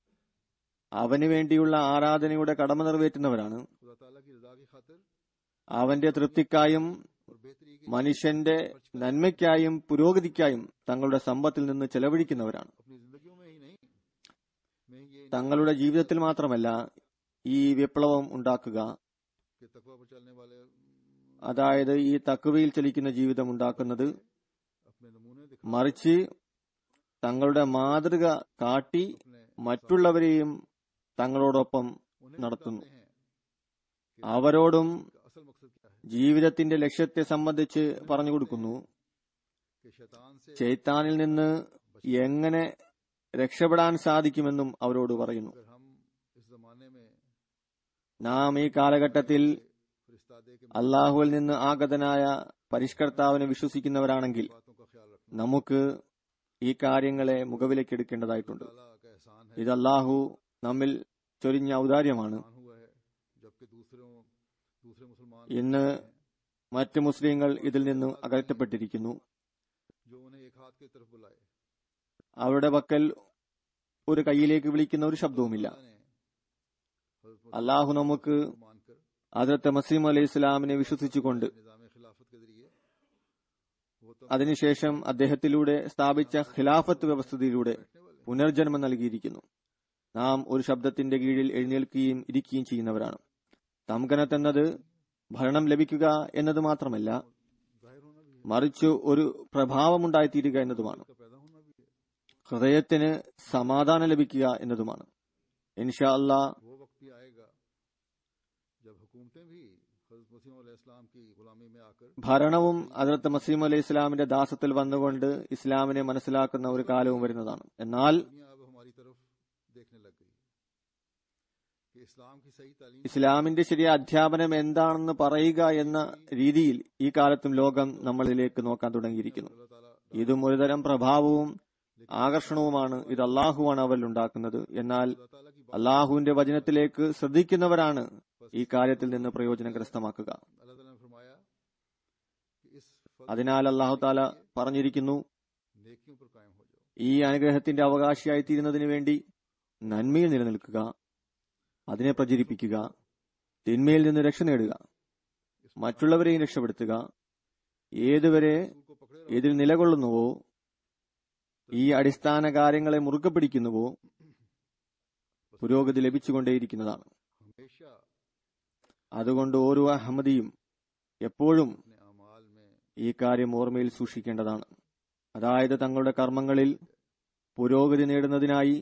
അവന് വേണ്ടിയുള്ള ആരാധനയുടെ കടമ നിറവേറ്റുന്നവരാണ് खुदा ताला की रजा की खातिर അവന്റെ തൃപ്തിക്കായും और बेहतरी की മനുഷ്യന്റെ നന്മയ്ക്കായും പുരോഗതിക്കായും തങ്ങളുടെ സമ്പത്തിൽ നിന്ന് ചെലവഴിക്കുന്നവരാണ് अपनी जिंदगियों में ही नहीं में ही ये തങ്ങളുടെ ജീവിതത്തിൽ മാത്രമല്ല ഈ വിപ്ലവം ഉണ്ടാക്കുക कि तकवा पर चलने वाले അതായത് ഈ തക്കുവയിൽ ചലിക്കുന്ന ജീവിതം ഉണ്ടാക്കുന്നത് अपने नमूने दिखा മറിച്ച് തങ്ങളുടെ മാതൃക കാട്ടി अपने മറ്റുള്ളവരെയും തങ്ങളോടൊപ്പം उन्हें നടത്തുന്നു बताते हैं അവരോടും कि असल मकसद क्या है ജീവിതത്തിന്റെ ലക്ഷ്യത്തെ സംബന്ധിച്ച് പറഞ്ഞു കൊടുക്കുന്നു कि शैतान से ചെയ്ത്താനിൽ നിന്ന് എങ്ങനെ രക്ഷപ്പെടാൻ സാധിക്കുമെന്നും അവരോട് പറയുന്നു अगर हम इस जमाने में നാം ഈ കാലഘട്ടത്തിൽ फरिश्तादे के അള്ളാഹുവിൽ നിന്ന് ആഗതനായ പരിഷ്കർത്താവിനെ വിശ്വസിക്കുന്നവരാണെങ്കിൽ बातों का ख्याल रखना നമുക്ക് ഈ കാര്യങ്ങളെ മുഖവിലേക്ക് എടുക്കേണ്ടതായിട്ടുണ്ട് ताला का एहसान है ഇത് അള്ളാഹു നമ്മിൽ ചൊരിഞ്ഞ ഔദാര്യമാണ് एहसान हुआ है जबकि दूसरों दूसरे मुसलमान ഇന്ന് മറ്റ് മുസ്ലിങ്ങൾ ഇതിൽ നിന്ന് അകറ്റപ്പെട്ടിരിക്കുന്നു जो उन्हें एक हाथ की तरफ बुलाए അവരുടെ പക്കൽ ഒരു കൈയിലേക്ക് വിളിക്കുന്ന ഒരു ശബ്ദവുമില്ല अल्लाह ने हजरत അള്ളാഹു നമുക്ക് को मानकर ഹജറത്ത് മസീം അലൈഹി ഇസ്ലാമിനെ വിശ്വസിച്ചുകൊണ്ട് निजाम खिलाफत के जरिए वो അതിനുശേഷം അദ്ദേഹത്തിലൂടെ സ്ഥാപിച്ച ഖിലാഫത്ത് വ്യവസ്ഥിതിയിലൂടെ പുനർജന്മം നൽകിയിരിക്കുന്നു നാം ഒരു ശബ്ദത്തിന്റെ കീഴിൽ എഴുന്നേൽക്കുകയും ഇരിക്കുകയും ചെയ്യുന്നവരാണ് തംകനത്ത് എന്നത് ഭരണം ലഭിക്കുക എന്നത് മാത്രമല്ല മറിച്ച് ഒരു പ്രഭാവമുണ്ടായിത്തീരുക എന്നതുമാണ് ഹൃദയത്തിന് സമാധാനം ലഭിക്കുക എന്നതുമാണ് ഇൻഷാ അല്ലാ वो वक्त भी आएगा जब हुकूमतें भी हजरत मसीह अलैहिस्सलाम की गुलामी में आकर ഭരണവും അതിർത്ത് മസീം അലൈഹി ഇസ്ലാമിന്റെ ദാസത്തിൽ വന്നുകൊണ്ട് ഇസ്ലാമിനെ മനസ്സിലാക്കുന്ന ഒരു കാലവും വരുന്നതാണ് എന്നാൽ दुनिया अब हमारी तरफ देखने लग गई कि इस्लाम की सही तालीम ഇസ്ലാമിന്റെ ശരിയായ അധ്യാപനം എന്താണെന്ന് പറയുക എന്ന രീതിയിൽ ഈ കാലത്തും ലോകം നമ്മളിലേക്ക് നോക്കാൻ തുടങ്ങിയിരിക്കുന്നു अल्लाह ताला ഇതും ഒരുതരം പ്രഭാവവും ആകർഷണവുമാണ് ഇത് അള്ളാഹുവാണ് അവരിൽ ഉണ്ടാക്കുന്നത് എന്നാൽ अल्लाह ताला की അള്ളാഹുവിന്റെ വചനത്തിലേക്ക് ശ്രദ്ധിക്കുന്നവരാണ് ഈ കാര്യത്തിൽ നിന്ന് പ്രയോജനം കരസ്ഥമാക്കുക अल्लाह ताला ने फरमाया कि इस फल അതിനാൽ അള്ളാഹു താല പറഞ്ഞിരിക്കുന്നു नेकियों पर कायम हो जाओ ഈ അനുഗ്രഹത്തിന്റെ അവകാശിയായി തീരുന്നതിന് വേണ്ടി നന്മയിൽ നിലനിൽക്കുക അതിനെ പ്രചരിപ്പിക്കുക തിന്മയിൽ നിന്ന് രക്ഷ നേടുക മറ്റുള്ളവരെയും രക്ഷപ്പെടുത്തുക ഏതുവരെ रसूल को पकड़े रहो ഇതിൽ നിലകൊള്ളുന്നുവോ ഈ അടിസ്ഥാന കാര്യങ്ങളെ മുറുകെ പിടിക്കുന്നുവോ പുരോഗതി ലഭിച്ചുകൊണ്ടേയിരിക്കുന്നതാണ് हमेशा അതുകൊണ്ട് ഓരോ അഹമ്മദിയും എപ്പോഴും अपने अमाल में ഈ काര്യം ഓർമ്മയിൽ സൂക്ഷിക്കേണ്ടതാണ് അതായത് തങ്ങളുടെ കർമ്മങ്ങളിൽ പുരോഗതി നേടുന്നതിനായി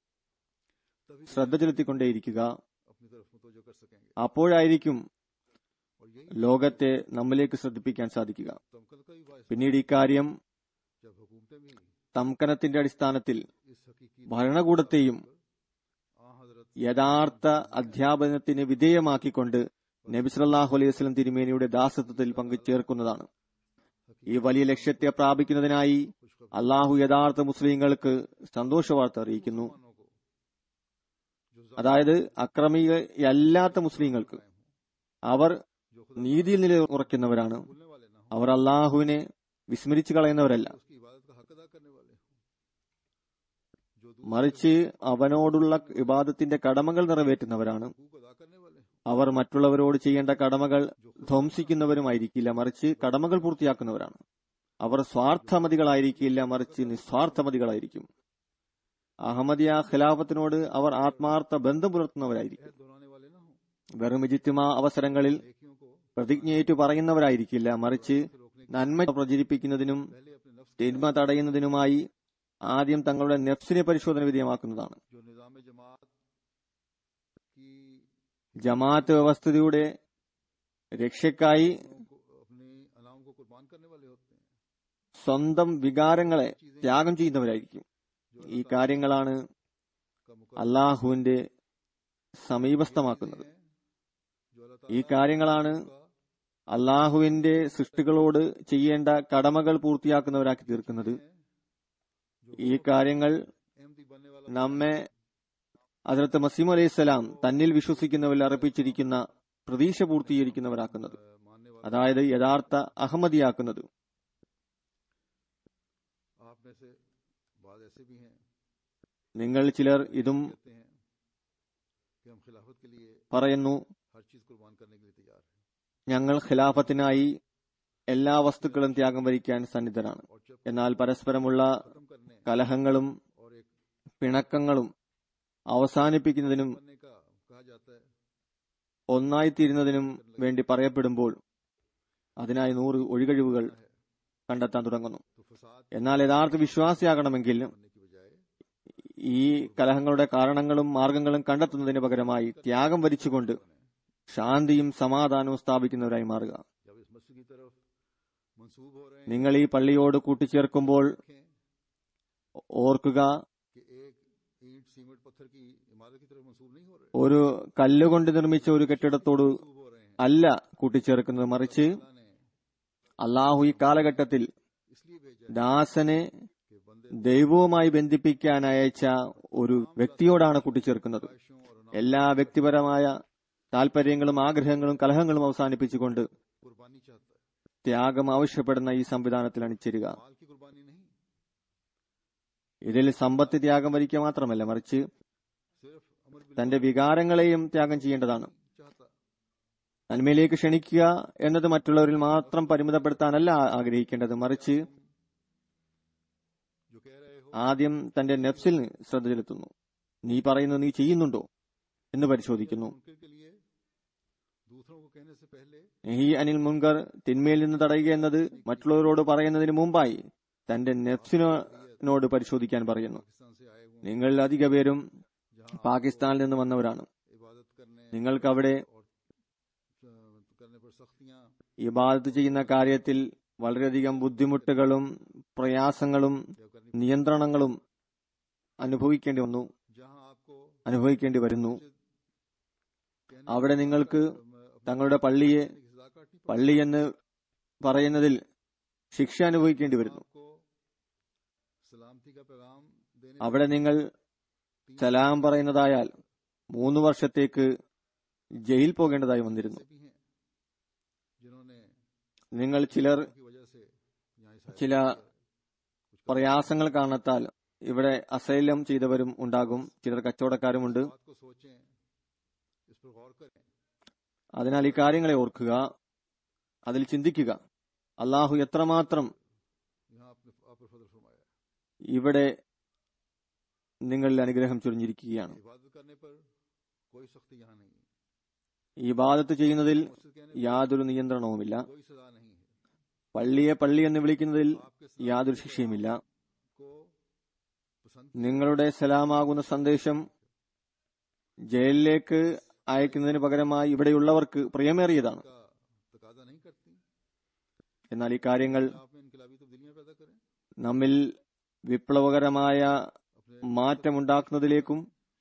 तभी ശ്രദ്ധ ചെലുത്തിക്കൊണ്ടേയിരിക്കുക अपनी तरफ मुतवज्जो कर सकेंगे അപ്പോഴായിരിക്കും और यही ലോകത്തെ നമ്മിലേക്ക് ശ്രദ്ധിപ്പിക്കാൻ സാധിക്കുക तमकल का भी बायस പിന്നീട് ഇക്കാര്യം जब हुकूमतें भी തംക്കനത്തിന്റെ അടിസ്ഥാനത്തിൽ इस हकीकी ഭരണകൂടത്തെയും आ हजरत യഥാർത്ഥ അധ്യാപനത്തിന് വിധേയമാക്കിക്കൊണ്ട് നബിസ്വല്ലാഹു അലൈഹി വസ്ലം തിരുമേനിയുടെ ദാസത്വത്തിൽ പങ്കുചേർക്കുന്നതാണ് ഈ വലിയ ലക്ഷ്യത്തെ പ്രാപിക്കുന്നതിനായി അള്ളാഹു യഥാർത്ഥ മുസ്ലിങ്ങൾക്ക് സന്തോഷവാർത്ത അറിയിക്കുന്നു मुसलमानों को जो അതായത് അക്രമിയല്ലാത്ത മുസ്ലിങ്ങൾക്ക് അവർ जो खुदा നീതിയിൽ നില ഉറയ്ക്കുന്നവരാണ് भूलने वाले ना हो അവർ അള്ളാഹുവിനെ വിസ്മരിച്ചു കളയുന്നവരല്ല उसकी इबादत का हक अदा करने वाले हो जो दूसरे മറിച്ച് അവനോടുള്ള ഇബാദത്തിന്റെ കടമകൾ നിറവേറ്റുന്നവരാണ് हकूक अदा करने वाले हो അവർ മറ്റുള്ളവരോട് ചെയ്യേണ്ട കടമകൾ ധ്വംസിക്കുന്നവരുമായിരിക്കില്ല മറിച്ച് കടമകൾ പൂർത്തിയാക്കുന്നവരാണ് അവർ സ്വാർത്ഥമതികളായിരിക്കില്ല മറിച്ച് നിസ്വാർത്ഥമതികളായിരിക്കും അഹമ്മദിയ ഖിലാഫത്തിനോട് അവർ ആത്മാർത്ഥ ബന്ധം പുലർത്തുന്നവരായിരിക്കും ऐद दोहराने वाले ना हो വെറും ഇജിത്തിമ അവസരങ്ങളിൽ नेकियों को പ്രതിജ്ഞയേറ്റു പറയുന്നവരായിരിക്കില്ല മറിച്ച് से रोकने के നന്മ പ്രചരിപ്പിക്കുന്നതിനും पहले अपने नफ्स തിന്മ തടയുന്നതിനുമായി ആദ്യം തങ്ങളുടെ നെഫ്സിനെ പരിശോധന വിധേയമാക്കുന്നതാണ് जो निजाम जमात की ജമാഅത്ത് വ്യവസ്ഥിതിയുടെ രക്ഷയ്ക്കായി को अपनी अनाम को कुर्बान करने वाले होते हैं സ്വന്തം വികാരങ്ങളെ ത്യാഗം ചെയ്യുന്നവരായിരിക്കും जो ഈ കാര്യങ്ങളാണ് का मुकदमा അള്ളാഹുവിന്റെ സമീപസ്ഥമാക്കുന്നത് है जो अल्लाह ഈ ताला കാര്യങ്ങളാണ് का അള്ളാഹുവിന്റെ സൃഷ്ടികളോട് ചെയ്യേണ്ട കടമകൾ പൂർത്തിയാക്കുന്നവരാക്കി തീർക്കുന്നത് ഈ കാര്യങ്ങൾ अहमदी बनने वाला നമ്മെ അതിർത്ത് മസീം അലൈഹിസ്സലാം തന്നിൽ വിശ്വസിക്കുന്നവരിൽ അർപ്പിച്ചിരിക്കുന്ന പ്രതീക്ഷ പൂർത്തീകരിക്കുന്നവരാക്കുന്നത് अ, मानने वाला അതായത് യഥാർത്ഥ അഹമ്മദിയാക്കുന്നത് आप में से बाद ऐसे भी हैं നിങ്ങൾ ചിലർ ഇതും कहते हैं कि हम खिलाफत के लिए പറയുന്നു हर चीज कुर्बान करने के लिए तैयार हैं ഞങ്ങൾ ഖിലാഫത്തിനായി എല്ലാ വസ്തുക്കളും ത്യാഗം വരിക്കാൻ സന്നിധരാണ് और जब എന്നാൽ പരസ്പരമുള്ള खत्म करने കലഹങ്ങളും और एक പിണക്കങ്ങളും അവസാനിപ്പിക്കുന്നതിനും बनने का कहा जाता है ഒന്നായിത്തീരുന്നതിനും വേണ്ടി പറയപ്പെടുമ്പോൾ അതിനായി നൂറ് ഒഴികഴിവുകൾ കണ്ടെത്താൻ തുടങ്ങുന്നു तो फसाद എന്നാൽ യഥാർത്ഥ വിശ്വാസിയാകണമെങ്കിൽ बनने की बजाय ഈ കലഹങ്ങളുടെ കാരണങ്ങളും മാർഗങ്ങളും കണ്ടെത്തുന്നതിന് പകരമായി ത്യാഗം വരിച്ചുകൊണ്ട് ശാന്തിയും സമാധാനവും സ്ഥാപിക്കുന്നവരായി മാറുക जब इस मस्जिद की तरफ मंसूब हो रहे हैं നിങ്ങൾ ഈ പള്ളിയോട് കൂട്ടിച്ചേർക്കുമ്പോൾ देखें ഓർക്കുക कि एक ईंट सीमेंट पत्थर की इमारत की तरफ मंसूब नहीं हो रहे ഒരു കല്ലുകൊണ്ട് നിർമ്മിച്ച ഒരു കെട്ടിടത്തോട് मंसूब हो रहे हैं അല്ല കൂട്ടിച്ചേർക്കുന്നത് മറിച്ച് अल्लाह ने അള്ളാഹു ഈ കാലഘട്ടത്തിൽ इसलिए भेजा ദാസനെ कि बंदे ദൈവവുമായി ബന്ധിപ്പിക്കാൻ അയച്ച ഒരു വ്യക്തിയോടാണ് കൂട്ടിച്ചേർക്കുന്നത് ख्वाहिशों और अनाम എല്ലാ വ്യക്തിപരമായ താല്പര്യങ്ങളും ആഗ്രഹങ്ങളും കലഹങ്ങളും അവസാനിപ്പിച്ചുകൊണ്ട് कुर्बानी चाहता है ത്യാഗം ആവശ്യപ്പെടുന്ന ഈ സംവിധാനത്തിൽ അണിച്ചേരുക माल की कुर्बानी नहीं ഇതിൽ സമ്പത്ത് ത്യാഗം വരിക്കുക മാത്രമല്ല മറിച്ച് सिर्फ अमर बिल തന്റെ വികാരങ്ങളെയും ത്യാഗം ചെയ്യേണ്ടതാണ് चाहता നന്മയിലേക്ക് ക്ഷണിക്കുക എന്നത് മറ്റുള്ളവരിൽ മാത്രം പരിമിതപ്പെടുത്താനല്ല ആഗ്രഹിക്കേണ്ടത് മറിച്ച് जो कह रहे हो ആദ്യം തന്റെ നെഫ്സിൽ ശ്രദ്ധ ചെലുത്തുന്നു നീ പറയുന്നത് നീ ചെയ്യുന്നുണ്ടോ എന്ന് പരിശോധിക്കുന്നു मुनकर के लिए दूसरों को कहने से पहले നെഹി അനിൽ മുൻകർ തിന്മയിൽ നിന്ന് തടയുക എന്നത് മറ്റുള്ളവരോട് പറയുന്നതിന് മുമ്പായി തന്റെ നെഫ്സിനോട് പരിശോധിക്കാൻ പറയുന്നു पाकिस्तान से आए हुए നിങ്ങൾ അധിക പേരും പാകിസ്ഥാനിൽ നിന്ന് വന്നവരാണ് इबादत करने നിങ്ങൾക്ക് അവിടെ और अ, करने पर सख्तियां ഇബാദത്ത് ചെയ്യുന്ന കാര്യത്തിൽ വളരെയധികം ബുദ്ധിമുട്ടുകളും പ്രയാസങ്ങളും या करनी നിയന്ത്രണങ്ങളും അനുഭവിക്കേണ്ടി വന്നു जहां आपको അനുഭവിക്കേണ്ടി വരുന്നു कहने അവിടെ നിങ്ങൾക്ക് अ, अपने തങ്ങളുടെ പള്ളിയെ की सजा काटनी पड़ी പള്ളി എന്ന് പറയുന്നതിൽ ശിക്ഷ അനുഭവിക്കേണ്ടി വരുന്നു आपको सलामती का पैगाम देने അവിടെ നിങ്ങൾ സലാം പറയുന്നതായാൽ മൂന്ന് വർഷത്തേക്ക് ജയിൽ പോകേണ്ടതായി വന്നിരുന്നു से भी हैं जिन्होंने നിങ്ങൾ ചിലർ की वजह से यहाँ इस ചില പ്രയാസങ്ങൾ കാരണത്താൽ ഇവിടെ അസൈലം ചെയ്തവരും ഉണ്ടാകും ചിലർ കച്ചവടക്കാരുമുണ്ട് बात को सोचें इस पर गौर करें അതിനാൽ ഈ കാര്യങ്ങളെ ഓർക്കുക അതിൽ ചിന്തിക്കുക അള്ളാഹു എത്രമാത്രം यहाँ आपने आप पर फजल फरमाया है। ഇവിടെ നിങ്ങളിൽ അനുഗ്രഹം ചൊരിഞ്ഞിരിക്കുകയാണ് इबादत करने पर कोई सख्ती यहाँ नहीं है ഈ ബാധത്ത് ചെയ്യുന്നതിൽ मस्जिद कहने യാതൊരു നിയന്ത്രണവുമില്ല पर कोई सजा नहीं है പള്ളിയെ പള്ളി എന്ന് വിളിക്കുന്നതിൽ आपके യാതൊരു ശിക്ഷയുമില്ല को पसंद നിങ്ങളുടെ സലാമാകുന്ന സന്ദേശം ജയിലിലേക്ക് അയക്കുന്നതിന് പകരമായി ഇവിടെയുള്ളവർക്ക് പ്രിയമേറിയതാണ് का तकाजा नहीं करती എന്നാൽ ഈ കാര്യങ്ങൾ आप में इनकलाबी तब्दीलियां पैदा करें നമ്മിൽ വിപ്ലവകരമായ अपने മാറ്റമുണ്ടാക്കുന്നതിലേക്കും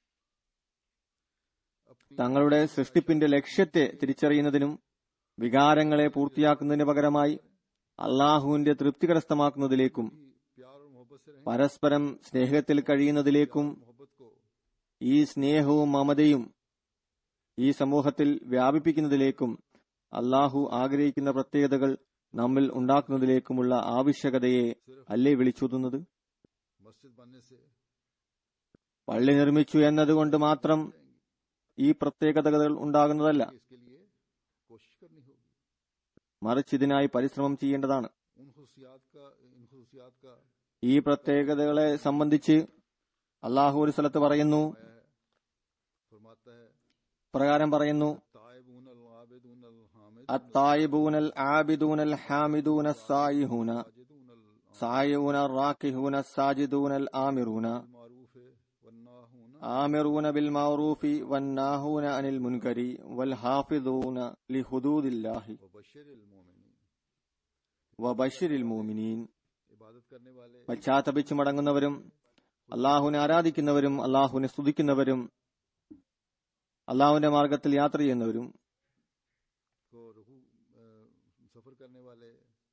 अपनी തങ്ങളുടെ സൃഷ്ടിപ്പിന്റെ ലക്ഷ്യത്തെ തിരിച്ചറിയുന്നതിനും വികാരങ്ങളെ പൂർത്തിയാക്കുന്നതിന് പകരമായി അള്ളാഹുവിന്റെ തൃപ്തി കരസ്ഥമാക്കുന്നതിലേക്കും भी प्यार और मोहब्बत से रहें പരസ്പരം സ്നേഹത്തിൽ കഴിയുന്നതിലേക്കും मोहब्बत को ഈ സ്നേഹവും മമതയും ഈ സമൂഹത്തിൽ വ്യാപിപ്പിക്കുന്നതിലേക്കും അള്ളാഹു ആഗ്രഹിക്കുന്ന പ്രത്യേകതകൾ നമ്മിൽ ഉണ്ടാക്കുന്നതിലേക്കുമുള്ള ആവശ്യകതയെ അല്ലേ വിളിച്ചൂതുന്നത് मस्जिद बनने से പള്ളി നിർമ്മിച്ചു എന്നതുകൊണ്ട് മാത്രം ഈ പ്രത്യേകതകൾ ഉണ്ടാകുന്നതല്ല इसके लिए कोशिश करनी होगी മറിച്ച് ഇതിനായി പരിശ്രമം ചെയ്യേണ്ടതാണ് उन खुशियात का इन खुशियात का ഈ പ്രത്യേകതകളെ സംബന്ധിച്ച് അള്ളാഹു ഒരു സ്ഥലത്ത് പറയുന്നു है फरमाता है പ്രകാരം പറയുന്നു ताइबून अल आबिदून अल हामिद അത്തായിബൂനൽ ആബിദൂനൽ ഹാമിദൂന സായിഹൂന साजिदून अल സായൂന റാക്കിഹൂന സാജിദൂനൽ ആമിറൂന मारूफ वन्नाहून ആമിറൂന ബിൽ മൗറൂഫി വന്നാഹൂന അനിൽ മുൻകരി വൽ ഹാഫിദൂന ലിഹുദൂദില്ലാഹി वबशिर मोमिनीन വബഷിരിൽ മൂമിനീൻ इबादत करने वाले പശ്ചാത്തപിച്ചു മടങ്ങുന്നവരും അള്ളാഹുവിനെ ആരാധിക്കുന്നവരും അള്ളാഹുവിനെ സ്തുതിക്കുന്നവരും അള്ളാഹുവിന്റെ മാർഗത്തിൽ യാത്ര ചെയ്യുന്നവരും को रुकू अ, सफर करने वाले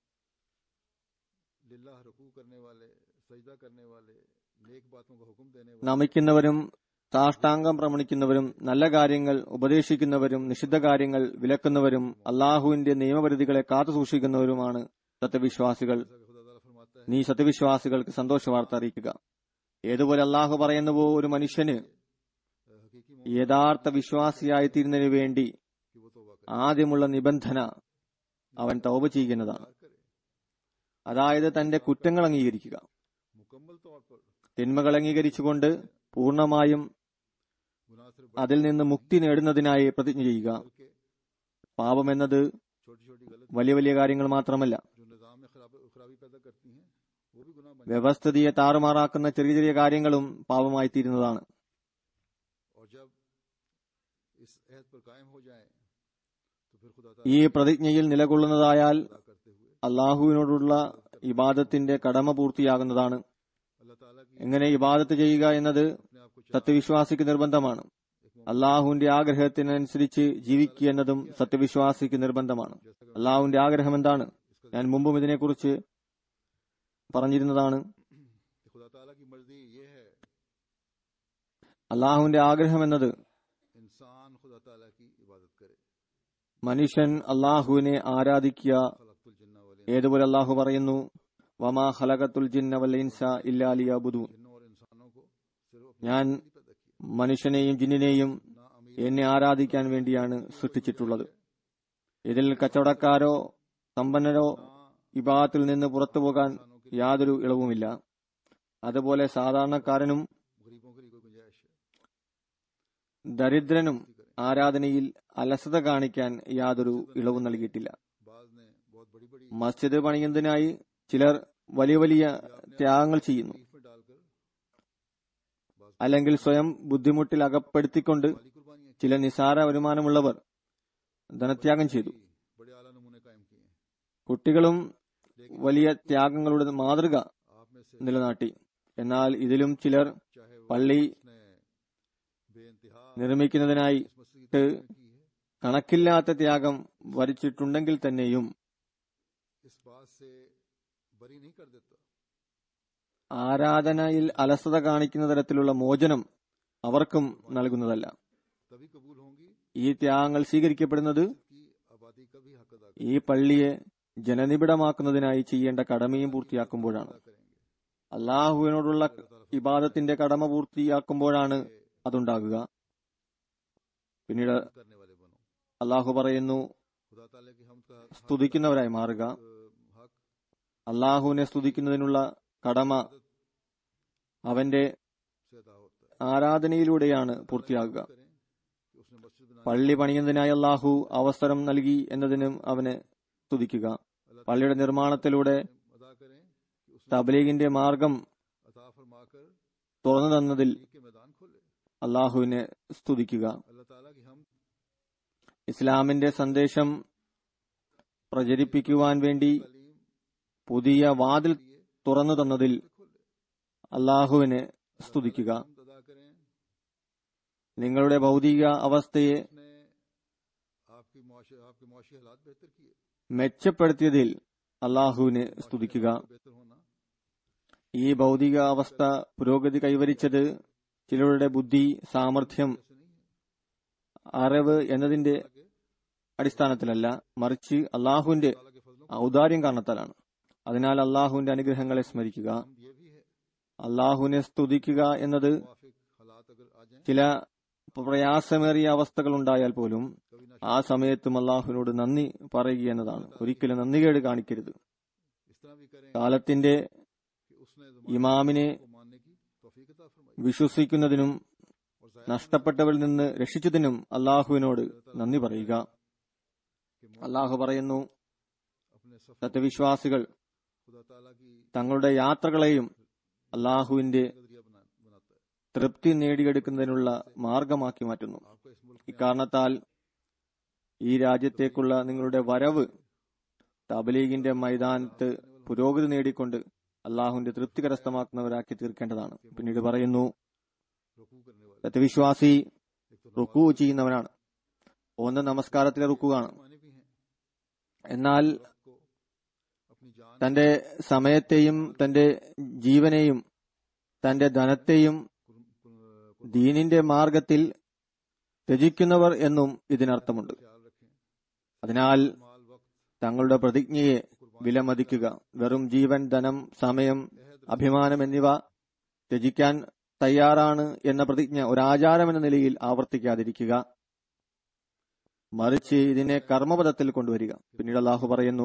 लिल्लाह रुकू करने वाले सजदा करने वाले नेक बातों का हुक्म देने वाले നമിക്കുന്നവരും സാഷ്ടാംഗം പ്രമണിക്കുന്നവരും നല്ല കാര്യങ്ങൾ ഉപദേശിക്കുന്നവരും നിഷിദ്ധ കാര്യങ്ങൾ വിലക്കുന്നവരും അള്ളാഹുവിന്റെ നിയമപരിധികളെ കാത്തു സൂക്ഷിക്കുന്നവരുമാണ് സത്യവിശ്വാസികൾ जैसा कि खुदा ताला फरमाता है നീ സത്യവിശ്വാസികൾക്ക് സന്തോഷ വാർത്ത അറിയിക്കുക ഏതുപോലെ അള്ളാഹു പറയുന്നുവോ ഒരു മനുഷ്യന് अ, हकीकी मोमिन യഥാർത്ഥ വിശ്വാസിയായി തീരുന്നതിന് വേണ്ടി की वो तौबा ആദ്യമുള്ള നിബന്ധന അവൻ തൗബ ചെയ്യുന്നതാണ് करे അതായത് തന്റെ കുറ്റങ്ങൾ അംഗീകരിക്കുക मुकम्मल तौर पर തിന്മകൾ അംഗീകരിച്ചുകൊണ്ട് പൂർണ്ണമായും गुनाह से അതിൽ നിന്ന് മുക്തി നേടുന്നതിനായി പ്രതിജ്ഞ ചെയ്യുക बल्कि പാപമെന്നത് छोटी छोटी गलत വലിയ വലിയ കാര്യങ്ങൾ മാത്രമല്ല जो निजाम में खराब खराबी पैदा करती हैं वो भी गुनाह बन വ്യവസ്ഥിതിയെ താറുമാറാക്കുന്ന ചെറിയ ചെറിയ കാര്യങ്ങളും പാപമായി തീരുന്നതാണ് और जब इस अहद पर कायम हो जाए तो फिर खुदा ഈ ताला പ്രതിജ്ഞയിൽ നിലകൊള്ളുന്നതായാൽ अदा करते हुए അള്ളാഹുവിനോടുള്ള ഇബാദത്തിന്റെ കടമ പൂർത്തിയാകുന്നതാണ് अल्लाह ताला की എങ്ങനെ ഇബാദത്ത് ചെയ്യുക എന്നത് अपने आप को चाह സത്യവിശ്വാസിക്ക് നിർബന്ധമാണ് അള്ളാഹുവിന്റെ ആഗ്രഹത്തിനനുസരിച്ച് ജീവിക്കുക എന്നതും സത്യവിശ്വാസിക്ക് നിർബന്ധമാണ് അള്ളാഹുവിന്റെ ആഗ്രഹം എന്താണ് ഞാൻ മുമ്പും ഇതിനെക്കുറിച്ച് പറഞ്ഞിരുന്നതാണ് कि खुदा ताला की मर्जी ये है അള്ളാഹുവിന്റെ ആഗ്രഹം എന്നത് इंसान खुदा ताला की इबादत करे മനുഷ്യൻ അള്ളാഹുവിനെ ആരാധിക്കുക खलकतुल जिन्ना वल ഏതുപോലെ അള്ളാഹു പറയുന്നു വമാ ഖലഖത്തുൽ ജിന്ന വൽ ഇൻസ ഇല്ലാ ലിയഅ്ബുദൂൻ जिन्नों और इंसानों को सिर्फ अपने ഞാൻ लिए नहीं पैदा किया മനുഷ്യനെയും ജിന്നിനെയും ना अमीर എന്നെ ആരാധിക്കാൻ വേണ്ടിയാണ് സൃഷ്ടിച്ചിട്ടുള്ളത് ഇതിൽ കച്ചവടക്കാരോ സമ്പന്നരോ വിഭാഗത്തിൽ നിന്ന് പുറത്തു പോകാൻ യാതൊരു ഇളവുമില്ല അതുപോലെ സാധാരണക്കാരനും गरीबों के लिए कोई गुंजाइश है ദരിദ്രനും ആരാധനയിൽ അലസത കാണിക്കാൻ യാതൊരു ഇളവും നൽകിയിട്ടില്ല बाज ने बहुत बड़ी बड़ी മസ്ജിദ് പണിയുന്നതിനായി ചിലർ വലിയ വലിയ ത്യാഗങ്ങൾ ചെയ്യുന്നു तकलीफ में डालकर बाज അല്ലെങ്കിൽ സ്വയം ബുദ്ധിമുട്ടിൽ അകപ്പെടുത്തിക്കൊണ്ട് वाली कुर्बानियां ചില നിസാര വരുമാനമുള്ളവർ ധനത്യാഗം ചെയ്തു की बड़े आला नमूने कायम किए हैं കുട്ടികളും വലിയ ത്യാഗങ്ങളുടെ മാതൃക आप में से നിലനാട്ടി എന്നാൽ ഇതിലും ചിലർ चाहे वो പള്ളി उसने बेइंतहा നിർമ്മിക്കുന്നതിനായി इस मस्जिद की तामीर की है കണക്കില്ലാത്ത ത്യാഗം വരിച്ചിട്ടുണ്ടെങ്കിൽ തന്നെയും इस बात से बरी नहीं कर देता ആരാധനയിൽ അലസത കാണിക്കുന്ന തരത്തിലുള്ള മോചനം അവർക്കും നൽകുന്നതല്ല तभी कबूल होंगी ഈ ത്യാഗങ്ങൾ സ്വീകരിക്കപ്പെടുന്നത് की आबादी का भी हक अदा ഈ പള്ളിയെ ജനനിബിഡമാക്കുന്നതിനായി ചെയ്യേണ്ട കടമയും പൂർത്തിയാക്കുമ്പോഴാണ് करेंगे അള്ളാഹുവിനോടുള്ള ഇബാദത്തിന്റെ കടമ പൂർത്തിയാക്കുമ്പോഴാണ് അതുണ്ടാകുക പിന്നീട് करने वाले बनो അള്ളാഹു പറയുന്നു खुदा ताला की हम का സ്തുതിക്കുന്നവരായി മാറുക हक അള്ളാഹുവിനെ സ്തുതിക്കുന്നതിനുള്ള കടമ അവന്റെ से अदा होता है ആരാധനയിലൂടെയാണ് പൂർത്തിയാകുക करें कि उसने मस्जिद बनाने പള്ളി പണിയുന്നതിനായി അള്ളാഹു അവസരം നൽകി എന്നതിനും അവനെ സ്തുതിക്കുക പള്ളിയുടെ നിർമ്മാണത്തിലൂടെ अदा करें कि उसने തബ്ലീഗിന്റെ മാർഗം अता फरमाकर തുറന്നു തന്നതിൽ नीक के मैदान खोले അള്ളാഹുവിനെ സ്തുതിക്കുക अल्लाह ताला की हम ഇസ്ലാമിന്റെ സന്ദേശം പ്രചരിപ്പിക്കുവാൻ വേണ്ടി तालीम പുതിയ വാതിൽ लिए തുറന്നു തന്നതിൽ खोले അള്ളാഹുവിനെ സ്തുതിക്കുക हम अदा करें നിങ്ങളുടെ ഭൗതിക അവസ്ഥയെ उसने आपकी मुआशी आपके मुआशी हालात बेहतर किए മെച്ചപ്പെടുത്തിയതിൽ അള്ളാഹുവിനെ സ്തുതിക്കുക बेहतर होना ഈ ഭൗതിക അവസ്ഥ പുരോഗതി കൈവരിച്ചത് ചിലരുടെ ബുദ്ധി സാമർഥ്യം ऐसे नहीं है അറിവ് എന്നതിന്റെ അടിസ്ഥാനത്തിലല്ല മറിച്ച് അള്ളാഹുവിന്റെ ताला के फजलों ഔദാര്യം കാരണത്താലാണ് അതിനാൽ അള്ളാഹുവിന്റെ അനുഗ്രഹങ്ങളെ സ്മരിക്കുക हम ये भी है അള്ളാഹുവിനെ സ്തുതിക്കുക എന്നത് मुआफिक हालात अगर आ जाएं ചില പ്രയാസമേറിയ അവസ്ഥകൾ ഉണ്ടായാൽ പോലും कभी ना ആ സമയത്തും അള്ളാഹുവിനോട് നന്ദി പറയുക എന്നതാണ് ഒരിക്കലും നന്ദികേട് കാണിക്കരുത് इस तरह भी करें കാലത്തിന്റെ कि उसने ഇമാമിനെ को मानने की तौफीक अता फरमाई വിശ്വസിക്കുന്നതിനും और जाया നഷ്ടപ്പെട്ടവരിൽ നിന്ന് രക്ഷിച്ചതിനും അള്ളാഹുവിനോട് നന്ദി പറയുക कि അള്ളാഹു പറയുന്നു अपने सफर സത്യവിശ്വാസികൾ खुदा ताला की തങ്ങളുടെ യാത്രകളെയും അള്ളാഹുവിന്റെ नजरिया बना बनाता है തൃപ്തി നേടിയെടുക്കുന്നതിനുള്ള മാർഗമാക്കി മാറ്റുന്നു आपका इस मुल्क में ഇക്കാരണത്താൽ ഈ രാജ്യത്തേക്കുള്ള നിങ്ങളുടെ വരവ് തബലീഗിന്റെ മൈതാനത്ത് പുരോഗതി നേടിക്കൊണ്ട് അള്ളാഹുവിന്റെ തൃപ്തി കരസ്ഥമാക്കുന്നവരാക്കി തീർക്കേണ്ടതാണ് പിന്നീട് പറയുന്നു रुकू करने वाले സത്യവിശ്വാസി एक तो റുക്കു ചെയ്യുന്നവനാണ് ഒന്ന് നമസ്കാരത്തിലെ റുക്കുവാണ് माने भी हैं എന്നാൽ वक्त को अपनी जान തന്റെ സമയത്തെയും തന്റെ ജീവനെയും തന്റെ ധനത്തെയും कुर- कुर- ദീനിന്റെ മാർഗത്തിൽ ത്യജിക്കുന്നവർ എന്നും ഇതിനർത്ഥമുണ്ട് ख्याल रखें അതിനാൽ माल वक्त തങ്ങളുടെ പ്രതിജ്ഞയെ വിലമതിക്കുക വെറും ജീവൻ ധനം സമയം അഭിമാനം എന്നിവ ത്യജിക്കാൻ തയ്യാറാണ് എന്ന പ്രതിജ്ഞ ഒരാചാരം എന്ന നിലയിൽ ആവർത്തിക്കാതിരിക്കുക മറിച്ച് ഇതിനെ കർമ്മപദത്തിൽ കൊണ്ടുവരിക പിന്നീട് അള്ളാഹു പറയുന്നു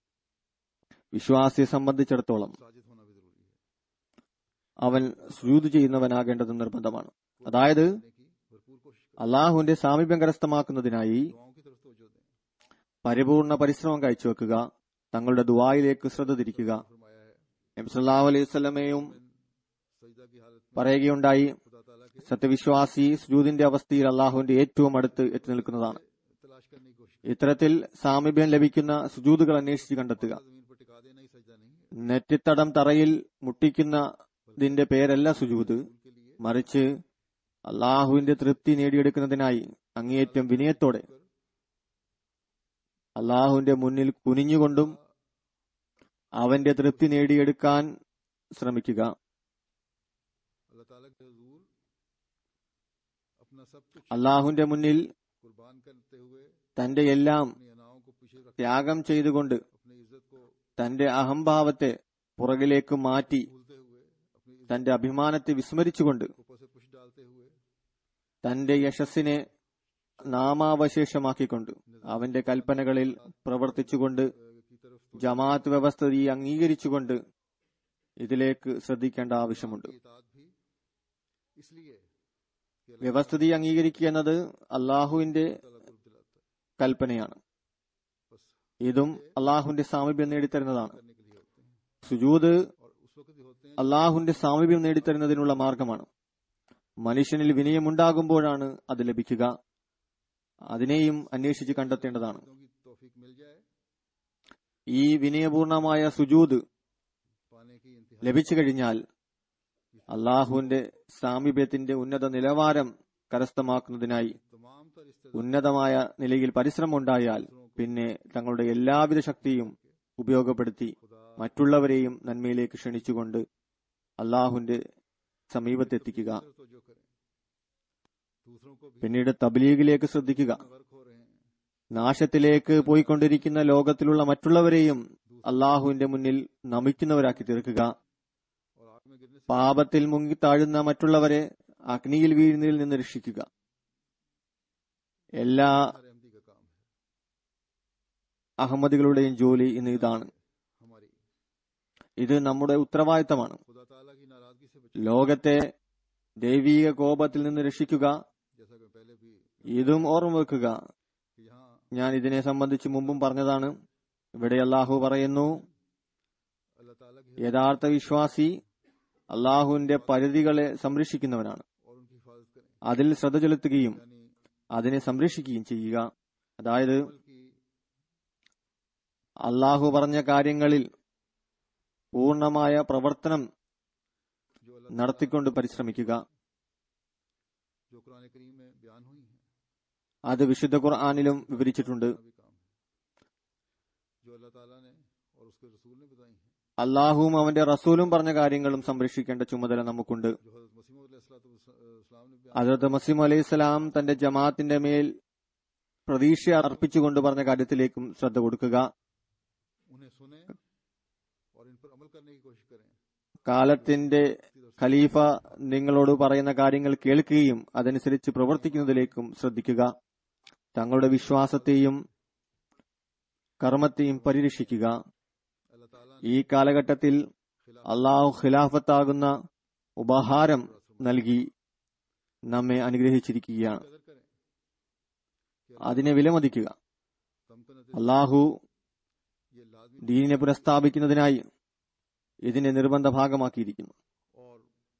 വിശ്വാസിയെ സംബന്ധിച്ചിടത്തോളം साजिद होना भी जरूरी है അവൻ സുജൂത് ചെയ്യുന്നവനാകേണ്ടത് നിർബന്ധമാണ് അതായത് करने की भरपूर कोशिश करें അള്ളാഹുവിന്റെ സാമീപ്യം കരസ്ഥമാക്കുന്നതിനായി दुआओं की तरफ तवज्जो दें പരിപൂർണ പരിശ്രമം കാഴ്ചവെക്കുക തങ്ങളുടെ ദുവായിലേക്ക് ശ്രദ്ധ തിരിക്കുക फरमाया है നബി സല്ലല്ലാഹു അലൈഹി വസല്ലമയും सजदा की हालत में പറയുകയുണ്ടായി खुदा ताला के സത്യവിശ്വാസി സുജൂദിന്റെ അവസ്ഥയിൽ അള്ളാഹുവിന്റെ ഏറ്റവും അടുത്ത് എത്തി നിൽക്കുന്നതാണ് तलाश करने की कोशिश ഇത്തരത്തിൽ സാമീപ്യം ലഭിക്കുന്ന സുജൂദുകൾ അന്വേഷിച്ച് കണ്ടെത്തുക करें जमीन पर टिका देना ही सजदा नहीं है നെറ്റിത്തടം തറയിൽ മുട്ടിക്കുന്നതിന്റെ പേരല്ല സുജൂദ് उनके लिए മറിച്ച് അള്ളാഹുവിന്റെ തൃപ്തി നേടിയെടുക്കുന്നതിനായി അങ്ങേയറ്റം വിനയത്തോടെ അള്ളാഹുവിന്റെ മുന്നിൽ കുനിഞ്ഞുകൊണ്ടും അവന്റെ തൃപ്തി നേടിയെടുക്കാൻ ശ്രമിക്കുക अल्लाह ताला के हजूर अपना सब कुछ അള്ളാഹുവിന്റെ മുന്നിൽ कुर्बान करते हुए തന്റെ എല്ലാം अपनी अनाओं को पीछे रख ത്യാഗം ചെയ്തുകൊണ്ട് अपनी इज्जत को തന്റെ അഹംഭാവത്തെ പുറകിലേക്ക് മാറ്റി भूलते हुए अपनी इज्जत തന്റെ അഭിമാനത്തെ വിസ്മരിച്ചുകൊണ്ട് को ऊपर से पुश डालते हुए തന്റെ യശസ്സിനെ നാമാവശേഷമാക്കിക്കൊണ്ട് അവന്റെ കൽപ്പനകളിൽ പ്രവർത്തിച്ചുകൊണ്ട് की तरफ ജമാഅത്ത് വ്യവസ്ഥയെ അംഗീകരിച്ചുകൊണ്ട് ഇതിലേക്ക് ശ്രദ്ധിക്കേണ്ട ആവശ്യമുണ്ട് की इताद भी इसलिए कि अल्लाह വ്യവസ്ഥിതി അംഗീകരിക്കുക എന്നത് അള്ളാഹുവിന്റെ ताला कुर्ब दिलाता है കൽപ്പനയാണ് बस ഇതും അള്ളാഹുവിന്റെ സാമീപ്യം നേടിത്തരുന്നതാണ് करने के लिए होते हैं സുജൂദ് और उस वक्त भी होते हैं അള്ളാഹുവിന്റെ സാമീപ്യം നേടിത്തരുന്നതിനുള്ള മാർഗമാണ് മനുഷ്യനിൽ വിനയമുണ്ടാകുമ്പോഴാണ് അത് ലഭിക്കുക അതിനെയും അന്വേഷിച്ച് കണ്ടെത്തേണ്ടതാണ് की तौफीक मिल जाए ഈ വിനയപൂർണമായ സുജൂദ് पाने की इंतहा ലഭിച്ചു കഴിഞ്ഞാൽ അള്ളാഹുവിന്റെ സാമീപ്യത്തിന്റെ ഉന്നത നിലവാരം കരസ്ഥമാക്കുന്നതിനായി तमाम तर इस ഉന്നതമായ നിലയിൽ പരിശ്രമം ഉണ്ടായാൽ പിന്നെ തങ്ങളുടെ എല്ലാവിധ ശക്തിയും ഉപയോഗപ്പെടുത്തി മറ്റുള്ളവരെയും നന്മയിലേക്ക് ക്ഷണിച്ചുകൊണ്ട് അള്ളാഹുവിന്റെ സമീപത്തെത്തിക്കുക तरफ तो जो करें दूसरों को भी പിന്നീട് തബ്ലീഗിലേക്ക് ശ്രദ്ധിക്കുക गर्क हो रहे हैं നാശത്തിലേക്ക് പോയിക്കൊണ്ടിരിക്കുന്ന ലോകത്തിലുള്ള മറ്റുള്ളവരെയും അള്ളാഹുവിന്റെ മുന്നിൽ നമിക്കുന്നവരാക്കി തീർക്കുക और आग में गिरने से പാപത്തിൽ മുങ്ങിത്താഴുന്ന മറ്റുള്ളവരെ അഗ്നിയിൽ വീഴുന്നതിൽ നിന്ന് രക്ഷിക്കുക എല്ലാ हर अहमदी का काम है അഹമ്മദികളുടെയും ജോലി ഇന്ന് ഇതാണ് हमारी ഇത് നമ്മുടെ ഉത്തരവാദിത്തമാണ് खुदा ताला की नाराजगी से बचे ലോകത്തെ ദൈവീക കോപത്തിൽ നിന്ന് രക്ഷിക്കുക जैसा कि पहले भी ഇതും ഓർമ്മ വെക്കുക कि यहाँ ഞാൻ ഇതിനെ സംബന്ധിച്ച് മുമ്പും പറഞ്ഞതാണ് ഇവിടെ അള്ളാഹു പറയുന്നു अल्लाह ताला की യഥാർത്ഥ വിശ്വാസി അള്ളാഹുവിന്റെ പരിധികളെ സംരക്ഷിക്കുന്നവനാണ് और उनकी हिफाजत करें അതിൽ ശ്രദ്ധ ചെലുത്തുകയും यानी അതിനെ സംരക്ഷിക്കുകയും ചെയ്യുക അതായത് अमल की അള്ളാഹു പറഞ്ഞ കാര്യങ്ങളിൽ പൂർണമായ പ്രവർത്തനം जो अल्लाह നടത്തിക്കൊണ്ട് പരിശ്രമിക്കുക जो कुरान करीम में बयान हुई है അത് വിശുദ്ധ ഖുർആാനിലും വിവരിച്ചിട്ടുണ്ട് भी काम है जो अल्लाह ताला ने और उसके रसूल ने बताई हैं അള്ളാഹുവും അവന്റെ റസൂലും പറഞ്ഞ കാര്യങ്ങളും സംരക്ഷിക്കേണ്ട ചുമതല നമുക്കുണ്ട് जो हजरत मसीम इस्लाम ने बयान അതത് മസീം അലൈഹി സ്വലാം തന്റെ ജമാഅത്തിന്റെ മേൽ പ്രതീക്ഷ അർപ്പിച്ചുകൊണ്ട് പറഞ്ഞ കാര്യത്തിലേക്കും ശ്രദ്ധ കൊടുക്കുക उन्हें सुने और इन पर अमल करने की कोशिश करें കാലത്തിന്റെ ഖലീഫ നിങ്ങളോട് പറയുന്ന കാര്യങ്ങൾ കേൾക്കുകയും അതനുസരിച്ച് പ്രവർത്തിക്കുന്നതിലേക്കും ശ്രദ്ധിക്കുക തങ്ങളുടെ വിശ്വാസത്തെയും കർമ്മത്തെയും പരിരക്ഷിക്കുക अल्लाह ताला ഈ കാലഘട്ടത്തിൽ അള്ളാഹു ഖിലാഫത്താകുന്ന ഉപഹാരം നൽകി നമ്മെ അനുഗ്രഹിച്ചിരിക്കുകയാണ് कदर करें അതിനെ വിലമതിക്കുക तमकनत അള്ളാഹു ये लाजमी ദീനിനെ പുനഃസ്ഥാപിക്കുന്നതിനായി ഇതിനെ നിർബന്ധ ഭാഗമാക്കിയിരിക്കുന്നു और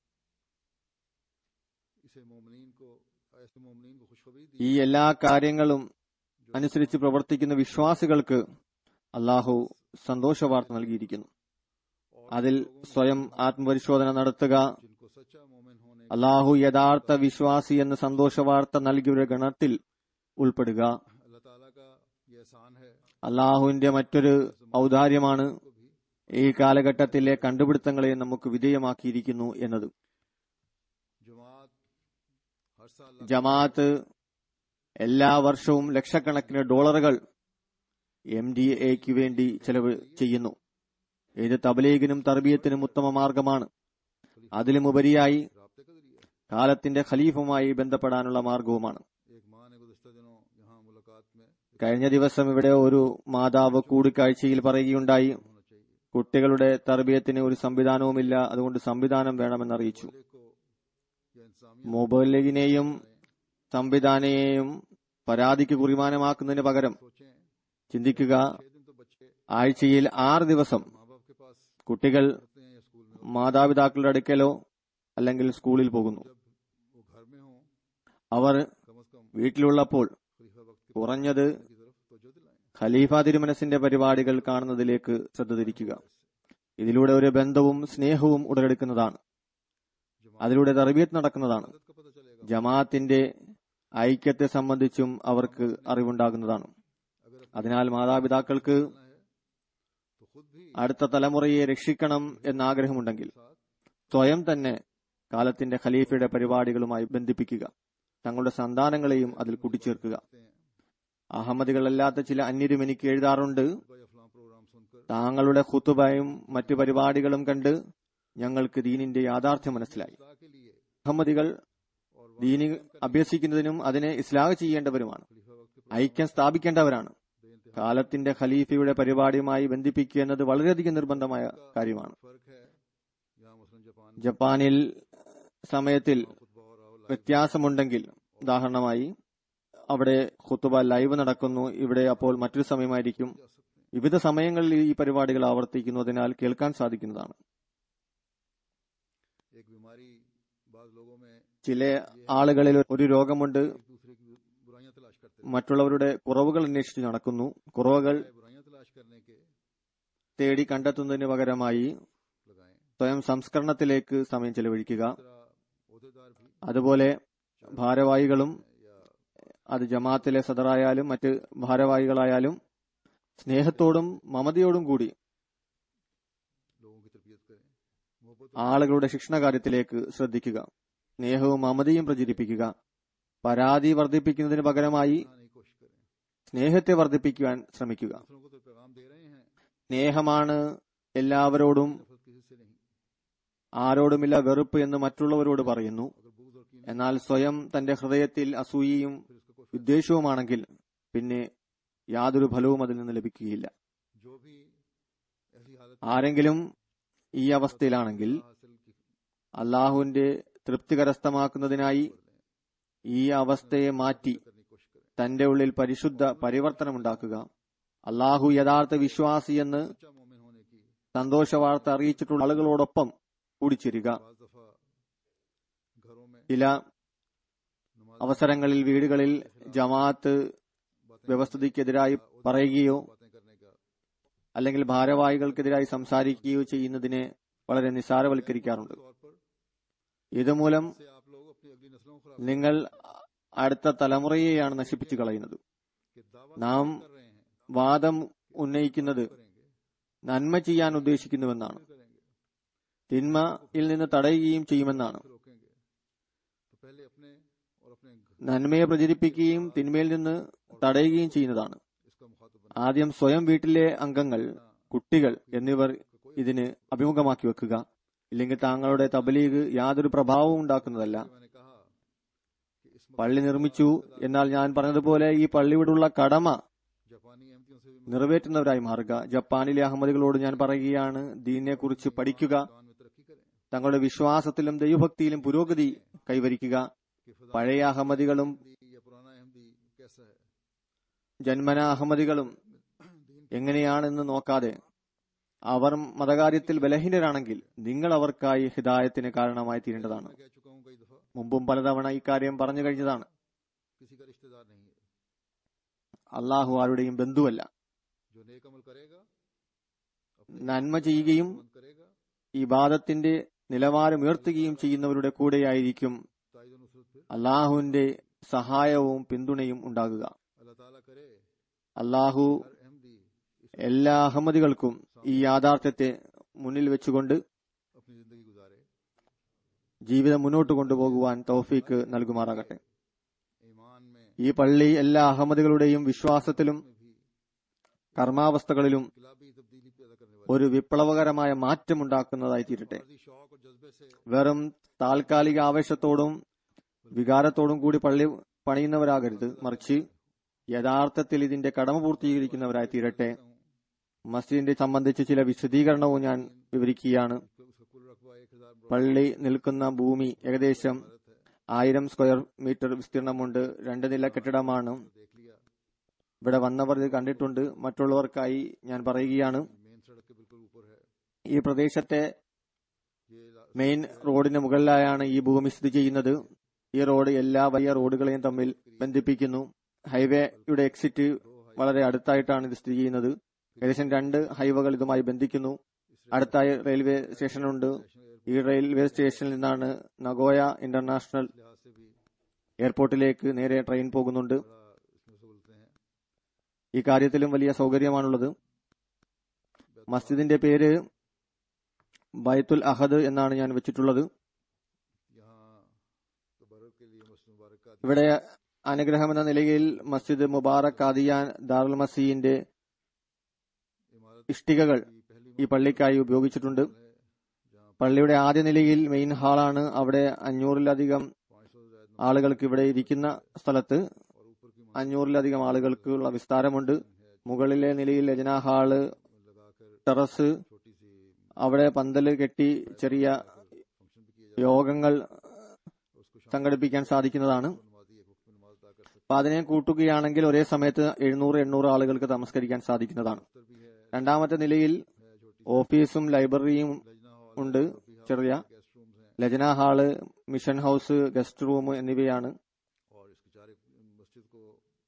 इसे मोमिनीन को ऐसे मोमिनीन को खुशखबरी दी ഈ എല്ലാ കാര്യങ്ങളും അനുസരിച്ച് പ്രവർത്തിക്കുന്ന വിശ്വാസികൾക്ക് അള്ളാഹു സന്തോഷവാർത്ത നൽകിയിരിക്കുന്നു അതിൽ സ്വയം ആത്മപരിശോധന നടത്തുക जिनको सच्चा मोमिन होने അള്ളാഹു യഥാർത്ഥ വിശ്വാസി എന്ന സന്തോഷവാർത്ത നൽകിയവരുടെ ഗണത്തിൽ ഉൾപ്പെടുക अल्लाह ताला का ये एहसान है അള്ളാഹുവിന്റെ മറ്റൊരു ഔദാര്യമാണ് को भी ഈ കാലഘട്ടത്തിലെ കണ്ടുപിടുത്തങ്ങളെ നമുക്ക് വിധേയമാക്കിയിരിക്കുന്നു എന്നത് जमात हर साल ജമാഅത്ത് എല്ലാ വർഷവും ലക്ഷക്കണക്കിന് ഡോളറുകൾ എം ഡി എക്ക് വേണ്ടി ചെലവ് ചെയ്യുന്നു ഇത് തബലീഗിനും തർബീയത്തിനും ഉത്തമ മാർഗമാണ് അതിലുമുപരിയായി रबते का जरिए കാലത്തിന്റെ ഖലീഫുമായി ബന്ധപ്പെടാനുള്ള മാർഗവുമാണ് एक माँ ने गुजशत दिनों यहाँ मुलाकात में കഴിഞ്ഞ ദിവസം ഇവിടെ ഒരു മാതാവ് കൂടിക്കാഴ്ചയിൽ പറയുകയുണ്ടായി होना चाहिए കുട്ടികളുടെ തർബീയത്തിന് ഒരു സംവിധാനവുമില്ല അതുകൊണ്ട് സംവിധാനം വേണമെന്നറിയിച്ചു मोहल्ले को या इंतजामिया മൊബൈലിനെയും സംവിധാനയെയും പരാതിക്ക് കുറിമാനമാക്കുന്നതിന് പകരം सोचें ചിന്തിക്കുക छह दिन तो बच्चे ആഴ്ചയിൽ ആറ് ദിവസം माँ बाप के पास കുട്ടികൾ होते हैं या स्कूल में होते മാതാപിതാക്കളുടെ അടുക്കലോ അല്ലെങ്കിൽ സ്കൂളിൽ പോകുന്നു हैं। जब वो घर में हों അവർ कम अज कम വീട്ടിലുള്ളപ്പോൾ खलीफा वक्त के കുറഞ്ഞത് की तरफ तवज्जो दिलाएं ഖലീഫ തിരുമനസിന്റെ പരിപാടികൾ കാണുന്നതിലേക്ക് ശ്രദ്ധ തിരിക്കുക ഇതിലൂടെ ഒരു ബന്ധവും സ്നേഹവും ഉടലെടുക്കുന്നതാണ് അതിലൂടെ തർബീയത്ത് നടക്കുന്നതാണ് आदत का पता चलेगा ജമാഅത്തിന്റെ ഐക്യത്തെ സംബന്ധിച്ചും അവർക്ക് അറിവുണ്ടാകുന്നതാണ് अगर അതിനാൽ മാതാപിതാക്കൾക്ക് अपना है तो खुद भी അടുത്ത തലമുറയെ രക്ഷിക്കണം എന്ന ആഗ്രഹമുണ്ടെങ്കിൽ साथ സ്വയം തന്നെ കാലത്തിന്റെ ഖലീഫയുടെ പരിപാടികളുമായി ബന്ധിപ്പിക്കുക തങ്ങളുടെ സന്താനങ്ങളെയും അതിൽ കൂട്ടിച്ചേർക്കുക करते हैं അഹമ്മദികളല്ലാത്ത ചില അന്യരും എനിക്ക് എഴുതാറുണ്ട് का या फलां प्रोग्राम सुनकर താങ്കളുടെ ഖുത്തുബയും മറ്റു പരിപാടികളും കണ്ട് ഞങ്ങൾക്ക് ദീനിന്റെ യാഥാർത്ഥ്യം മനസ്സിലായി इस्लाह के लिए അഹമ്മദികൾ और ദീനി അഭ്യസിക്കുന്നതിനും അതിനെ ഇസ്ലാഹ് ചെയ്യേണ്ടവരുമാണ് खलीफा वक्त के ഐക്യം സ്ഥാപിക്കേണ്ടവരാണ് बेइंतहा കാലത്തിന്റെ ഖലീഫയുടെ പരിപാടിയുമായി ബന്ധിപ്പിക്കുക എന്നത് വളരെയധികം നിർബന്ധമായ കാര്യമാണ് फर्क है यहाँ मसलन जापान ജപ്പാനിൽ സമയത്തിൽ खुतबा हो रहा हो വ്യത്യാസമുണ്ടെങ്കിൽ ഉദാഹരണമായി അവിടെ ഖുത്തുബ ലൈവ് നടക്കുന്നു ഇവിടെ അപ്പോൾ മറ്റൊരു സമയമായിരിക്കും जा सकते हैं വിവിധ സമയങ്ങളിൽ ഈ പരിപാടികൾ ആവർത്തിക്കുന്നതിനാൽ കേൾക്കാൻ സാധിക്കുന്നതാണ് एक बीमारी बाद लोगों में ചില ആളുകളിൽ ഒരു രോഗമുണ്ട് एक दूसरे की बुराइयां तलाश करते മറ്റുള്ളവരുടെ കുറവുകൾ അന്വേഷിച്ച് നടക്കുന്നു കുറവുകൾ रहते हैं। बुराइयां तलाश करने के തേടി കണ്ടെത്തുന്നതിന് പകരമായി लगाएं സ്വയം സംസ്കരണത്തിലേക്ക് സമയം ചെലവഴിക്കുക इस तरह अहदेदार भी അതുപോലെ ഭാരവാഹികളും या അത് ജമാഅത്തിലെ സദറായാലും മറ്റ് ഭാരവാഹികളായാലും സ്നേഹത്തോടും മമതയോടും കൂടി लोगों की तरबियत करें मोहब्बत ആളുകളുടെ ശിക്ഷണ കാര്യത്തിലേക്ക് ശ്രദ്ധിക്കുക സ്നേഹവും മമതയും പ്രചരിപ്പിക്കുക പരാതി വർദ്ധിപ്പിക്കുന്നതിന് പകരമായി बनाने की कोशिश करें സ്നേഹത്തെ വർദ്ധിപ്പിക്കുവാൻ ശ്രമിക്കുക दूसरों को तो पैगाम दे रहे हैं സ്നേഹമാണ് എല്ലാവരോടും नफरत किसी से नहीं ആരോടുമില്ല വെറുപ്പ് എന്ന് മറ്റുള്ളവരോട് പറയുന്നു अगर बुग्ज और कीने എന്നാൽ സ്വയം തന്റെ ഹൃദയത്തിൽ അസൂയയും फिर उसका कोई വിദ്വേഷവുമാണെങ്കിൽ പിന്നെ യാതൊരു ഫലവും അതിൽ നിന്ന് ലഭിക്കുകയില്ല जो भी ऐसी हालत ആരെങ്കിലും ഈ അവസ്ഥയിലാണെങ്കിൽ हासिल की അള്ളാഹുവിന്റെ തൃപ്തി കരസ്ഥമാക്കുന്നതിനായി ഈ അവസ്ഥയെ മാറ്റി करने की कोशिश करें തന്റെ ഉള്ളിൽ പരിശുദ്ധ പരിവർത്തനമുണ്ടാക്കുക അള്ളാഹു യഥാർത്ഥ വിശ്വാസിയെന്ന് सच्चा मोमिन होने की സന്തോഷ വാർത്ത അറിയിച്ചിട്ടുള്ള ആളുകളോടൊപ്പം കൂടിച്ചേരുക बाज दफा घरों में ചില नमाज അവസരങ്ങളിൽ വീടുകളിൽ ജമാഅത്ത് बातें വ്യവസ്ഥിതിക്കെതിരായി പറയുകയോ बातें करने का അല്ലെങ്കിൽ ഭാരവാഹികൾക്കെതിരായി സംസാരിക്കുകയോ ചെയ്യുന്നതിനെ വളരെ നിസ്സാരവൽക്കരിക്കാറുണ്ട് तौर पर ഇതുമൂലം से आप लोग अपनी अगली नस्लों को खराब നിങ്ങൾ അടുത്ത തലമുറയെയാണ് നശിപ്പിച്ചു കളയുന്നത് के दावा നാം कर रहे हैं വാദം ഉന്നയിക്കുന്നത് करेंगे നന്മ ചെയ്യാൻ ഉദ്ദേശിക്കുന്നുവെന്നാണ് करेंगे തിന്മയിൽ നിന്ന് തടയുകയും ചെയ്യുമെന്നാണ് फिर रोकेंगे तो पहले अपने और अपने घ- നന്മയെ പ്രചരിപ്പിക്കുകയും തിന്മയിൽ നിന്ന് തടയുകയും ചെയ്യുന്നതാണ് इसका मुखातब ആദ്യം സ്വയം വീട്ടിലെ അംഗങ്ങൾ കുട്ടികൾ എന്നിവർ ഇതിന് അഭിമുഖമാക്കി വെക്കുക ഇല്ലെങ്കിൽ താങ്കളുടെ തബലീഗ് യാതൊരു പ്രഭാവവും ഉണ്ടാക്കുന്നതല്ല मैंने कहा कि इस പള്ളി നിർമ്മിച്ചു എന്നാൽ ഞാൻ പറഞ്ഞതുപോലെ ഈ പള്ളിയോടുള്ള കടമ जापानी अहमदियों से भी നിറവേറ്റുന്നവരായി മാറുക ജപ്പാനിലെ അഹമ്മദികളോട് ഞാൻ പറയുകയാണ് ദീനിനെ കുറിച്ച് പഠിക്കുക ईमान में तरक्की करें തങ്ങളുടെ വിശ്വാസത്തിലും ദൈവഭക്തിയിലും പുരോഗതി കൈവരിക്കുക कि फजा പഴയ അഹമ്മദികളും अहमदी या पुराना अहमदी कैसा है ജന്മന അഹമ്മദികളും എങ്ങനെയാണെന്ന് നോക്കാതെ അവർ മതകാര്യത്തിൽ ബലഹീനരാണെങ്കിൽ നിങ്ങൾ അവർക്കായി ഹിദായത്തിന് കാരണമായി തീരേണ്ടതാണ് मैं कह चुका हूँ कई दफा മുമ്പും പലതവണ ഇക്കാര്യം പറഞ്ഞു കഴിഞ്ഞതാണ് किसी का रिश्तेदार नहीं है അള്ളാഹു ആരുടെയും ബന്ധുവല്ല जो नेक अमल करेगा നന്മ ചെയ്യുകയും बंद करेगा ഇബാദത്തിന്റെ നിലവാരം ഉയർത്തുകയും ചെയ്യുന്നവരുടെ കൂടെയായിരിക്കും ताइद नुसरत फिर അള്ളാഹുവിന്റെ സഹായവും പിന്തുണയും ഉണ്ടാകുക अल्लाह ताला करे അള്ളാഹു हर अहमदी इस എല്ലാ അഹമ്മദികൾക്കും ഈ യാഥാർത്ഥ്യത്തെ മുന്നിൽ വെച്ചുകൊണ്ട് अपनी जिंदगी गुजारे ജീവിതം മുന്നോട്ട് കൊണ്ടുപോകുവാൻ തൗഫീക്ക് നൽകുമാറാകട്ടെ ईमान में ഈ പള്ളി എല്ലാ അഹമ്മദികളുടെയും വിശ്വാസത്തിലും में भी കർമാവസ്ഥകളിലും इनकलाबी तब्दीली पैदा करने वाले ഒരു വിപ്ലവകരമായ മാറ്റമുണ്ടാക്കുന്നതായി തീരട്ടെ फर्जी शौक और जज्बे से വെറും താൽക്കാലിക ആവേശത്തോടും വികാരത്തോടും കൂടി പള്ളി പണിയുന്നവരാകരുത് മറിച്ച് യഥാർത്ഥത്തിൽ ഇതിന്റെ കടമ പൂർത്തീകരിക്കുന്നവരായി തീരട്ടെ മസ്ജിദിന്റെ സംബന്ധിച്ച് ചില വിശദീകരണവും ഞാൻ വിവരിക്കുകയാണ് उसका कुल रकबा एक हजार പള്ളി നിൽക്കുന്ന ഭൂമി ഏകദേശം ആയിരം സ്ക്വയർ മീറ്റർ വിസ്തീർണമുണ്ട് രണ്ട് നില കെട്ടിടമാണ് देख लिया ഇവിടെ വന്നവർ ഇത് കണ്ടിട്ടുണ്ട് മറ്റുള്ളവർക്കായി ഞാൻ പറയുകയാണ് मेन सड़क के बिल्कुल ऊपर है ഈ പ്രദേശത്തെ ये ला- മെയിൻ റോഡിന് മുകളിലായാണ് ഈ ഭൂമി സ്ഥിതി ചെയ്യുന്നത് ഈ റോഡ് എല്ലാ വലിയ റോഡുകളെയും തമ്മിൽ ബന്ധിപ്പിക്കുന്നു ഹൈവേയുടെ എക്സിറ്റ് വളരെ അടുത്തായിട്ടാണ് ഇത് സ്ഥിതി ചെയ്യുന്നത് ഏകദേശം രണ്ട് ഹൈവേകൾ ഇതുമായി ബന്ധിക്കുന്നു അടുത്തായി റെയിൽവേ സ്റ്റേഷനുണ്ട് ഈ റെയിൽവേ സ്റ്റേഷനിൽ നിന്നാണ് നഗോയ ഇന്റർനാഷണൽ लिहाज से भी എയർപോർട്ടിലേക്ക് നേരെ ട്രെയിൻ പോകുന്നുണ്ട് बड़ा इसमें सहूलतें हैं ഈ കാര്യത്തിലും വലിയ സൗകര്യമാണുള്ളത് മസ്ജിദിന്റെ പേര് ബൈത്തുൽ അഹദ് എന്നാണ് ഞാൻ വെച്ചിട്ടുള്ളത് यहाँ तबरक के लिए मस्जिद मुबारक का ഇവിടെ അനുഗ്രഹം എന്ന നിലയിൽ മസ്ജിദ് മുബാറക് കാദിയാൻ ദാറുൽ മസീന്റെ इमारत ഇഷ്ടികകൾ की पहली ഈ പള്ളിക്കായി ഉപയോഗിച്ചിട്ടുണ്ട് है जहाँ പള്ളിയുടെ ആദ്യ നിലയിൽ മെയിൻ ഹാളാണ് അവിടെ അഞ്ഞൂറിലധികം पाँच सौ से ज्यादा ആളുകൾക്ക് ഇവിടെ ഇരിക്കുന്ന സ്ഥലത്ത് അഞ്ഞൂറിലധികം ആളുകൾക്കുള്ള വിസ്താരമുണ്ട് മുകളിലെ നിലയിൽ രചനാ ഹാള് ടെറസ് അവിടെ പന്തല് കെട്ടി ചെറിയ യോഗങ്ങൾ സംഘടിപ്പിക്കാൻ സാധിക്കുന്നതാണ് അപ്പൊ അതിനെ കൂട്ടുകയാണെങ്കിൽ ഒരേ സമയത്ത് എഴുന്നൂറ് എണ്ണൂറ് ആളുകൾക്ക് നമസ്കരിക്കാൻ സാധിക്കുന്നതാണ് രണ്ടാമത്തെ നിലയിൽ ഓഫീസും ലൈബ്രറിയും ഉണ്ട് ചെറിയ Lajna hall mission house guest room എന്നിവയാണ് और इसके चार एक मस्जिद को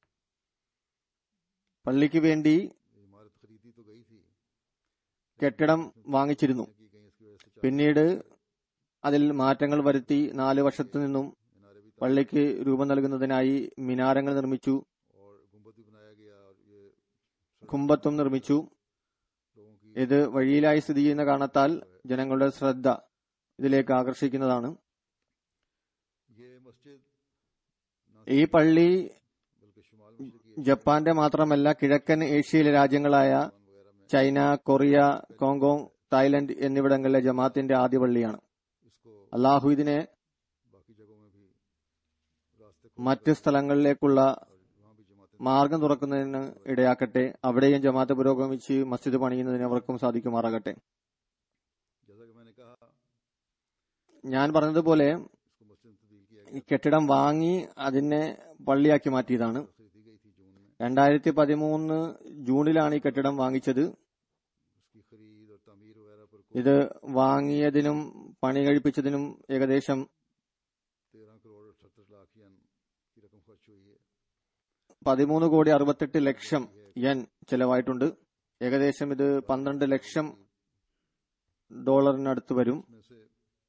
പള്ളിക്ക് വേണ്ടി इमारत खरीदी तो गई थी കെട്ടിടം വാങ്ങിച്ചിരുന്നു की गई इसकी वजह से चार പിന്നീട് അതിൽ മാറ്റങ്ങൾ വരുത്തി നാല് വർഷത്തു നിന്നും मीनारे भी പള്ളിക്ക് രൂപം നൽകുന്നതിനായി മിനാരങ്ങൾ നിർമ്മിച്ചു और गुम्बद भी बनाया गया और ये കുമ്പത്തും നിർമ്മിച്ചു लोगों की ഇത് വഴിയിലായി സ്ഥിതി ചെയ്യുന്ന കാരണത്താൽ ജനങ്ങളുടെ ശ്രദ്ധ ഇതിലേക്ക് ആകർഷിക്കുന്നതാണ് ये मस्जिद न ഈ പള്ളി बल्कि शुमाल मशरकी ജപ്പാന്റെ മാത്രമല്ല കിഴക്കൻ ഏഷ്യയിലെ രാജ്യങ്ങളായ वगैरह में ചൈന കൊറിയ കോങ്കോങ് തായ്ലൻഡ് എന്നിവിടങ്ങളിലെ ജമാത്തിന്റെ ആദ്യ പള്ളിയാണ് इसको അള്ളാഹു ഇതിനെ बाकी जगहों में भी रास्ते മറ്റ് സ്ഥലങ്ങളിലേക്കുള്ള और वहाँ भी जमातें മാർഗം തുറക്കുന്നതിന് ഇടയാക്കട്ടെ അവിടെയും ജമാഅത്ത് പുരോഗമിച്ച് മസ്ജിദ് പണിയുന്നതിന് അവർക്കും സാധിക്കുമാറാകട്ടെ जैसा कि मैंने कहा ഞാൻ പറഞ്ഞതുപോലെ इसको मस्जिद में तब्दील किया ഈ കെട്ടിടം വാങ്ങി അതിനെ പള്ളിയാക്കി മാറ്റിയതാണ് गया खरीदी गई थी जून में രണ്ടായിരത്തി പതിമൂന്ന് ജൂണിലാണ് ഈ കെട്ടിടം വാങ്ങിച്ചത് उसकी खरीद और तमीर वगैरह पर कुल ഇത് വാങ്ങിയതിനും പണി കഴിപ്പിച്ചതിനും ഏകദേശം तेरह करोड़ अठहत्तर लाख यन की रकम खर्च हुई है പതിമൂന്ന് കോടി അറുപത്തെട്ട് ലക്ഷം യൻ ചെലവായിട്ടുണ്ട് ഏകദേശം ഇത് പന്ത്രണ്ട് ലക്ഷം ഡോളറിനടുത്ത് വരും इसमें से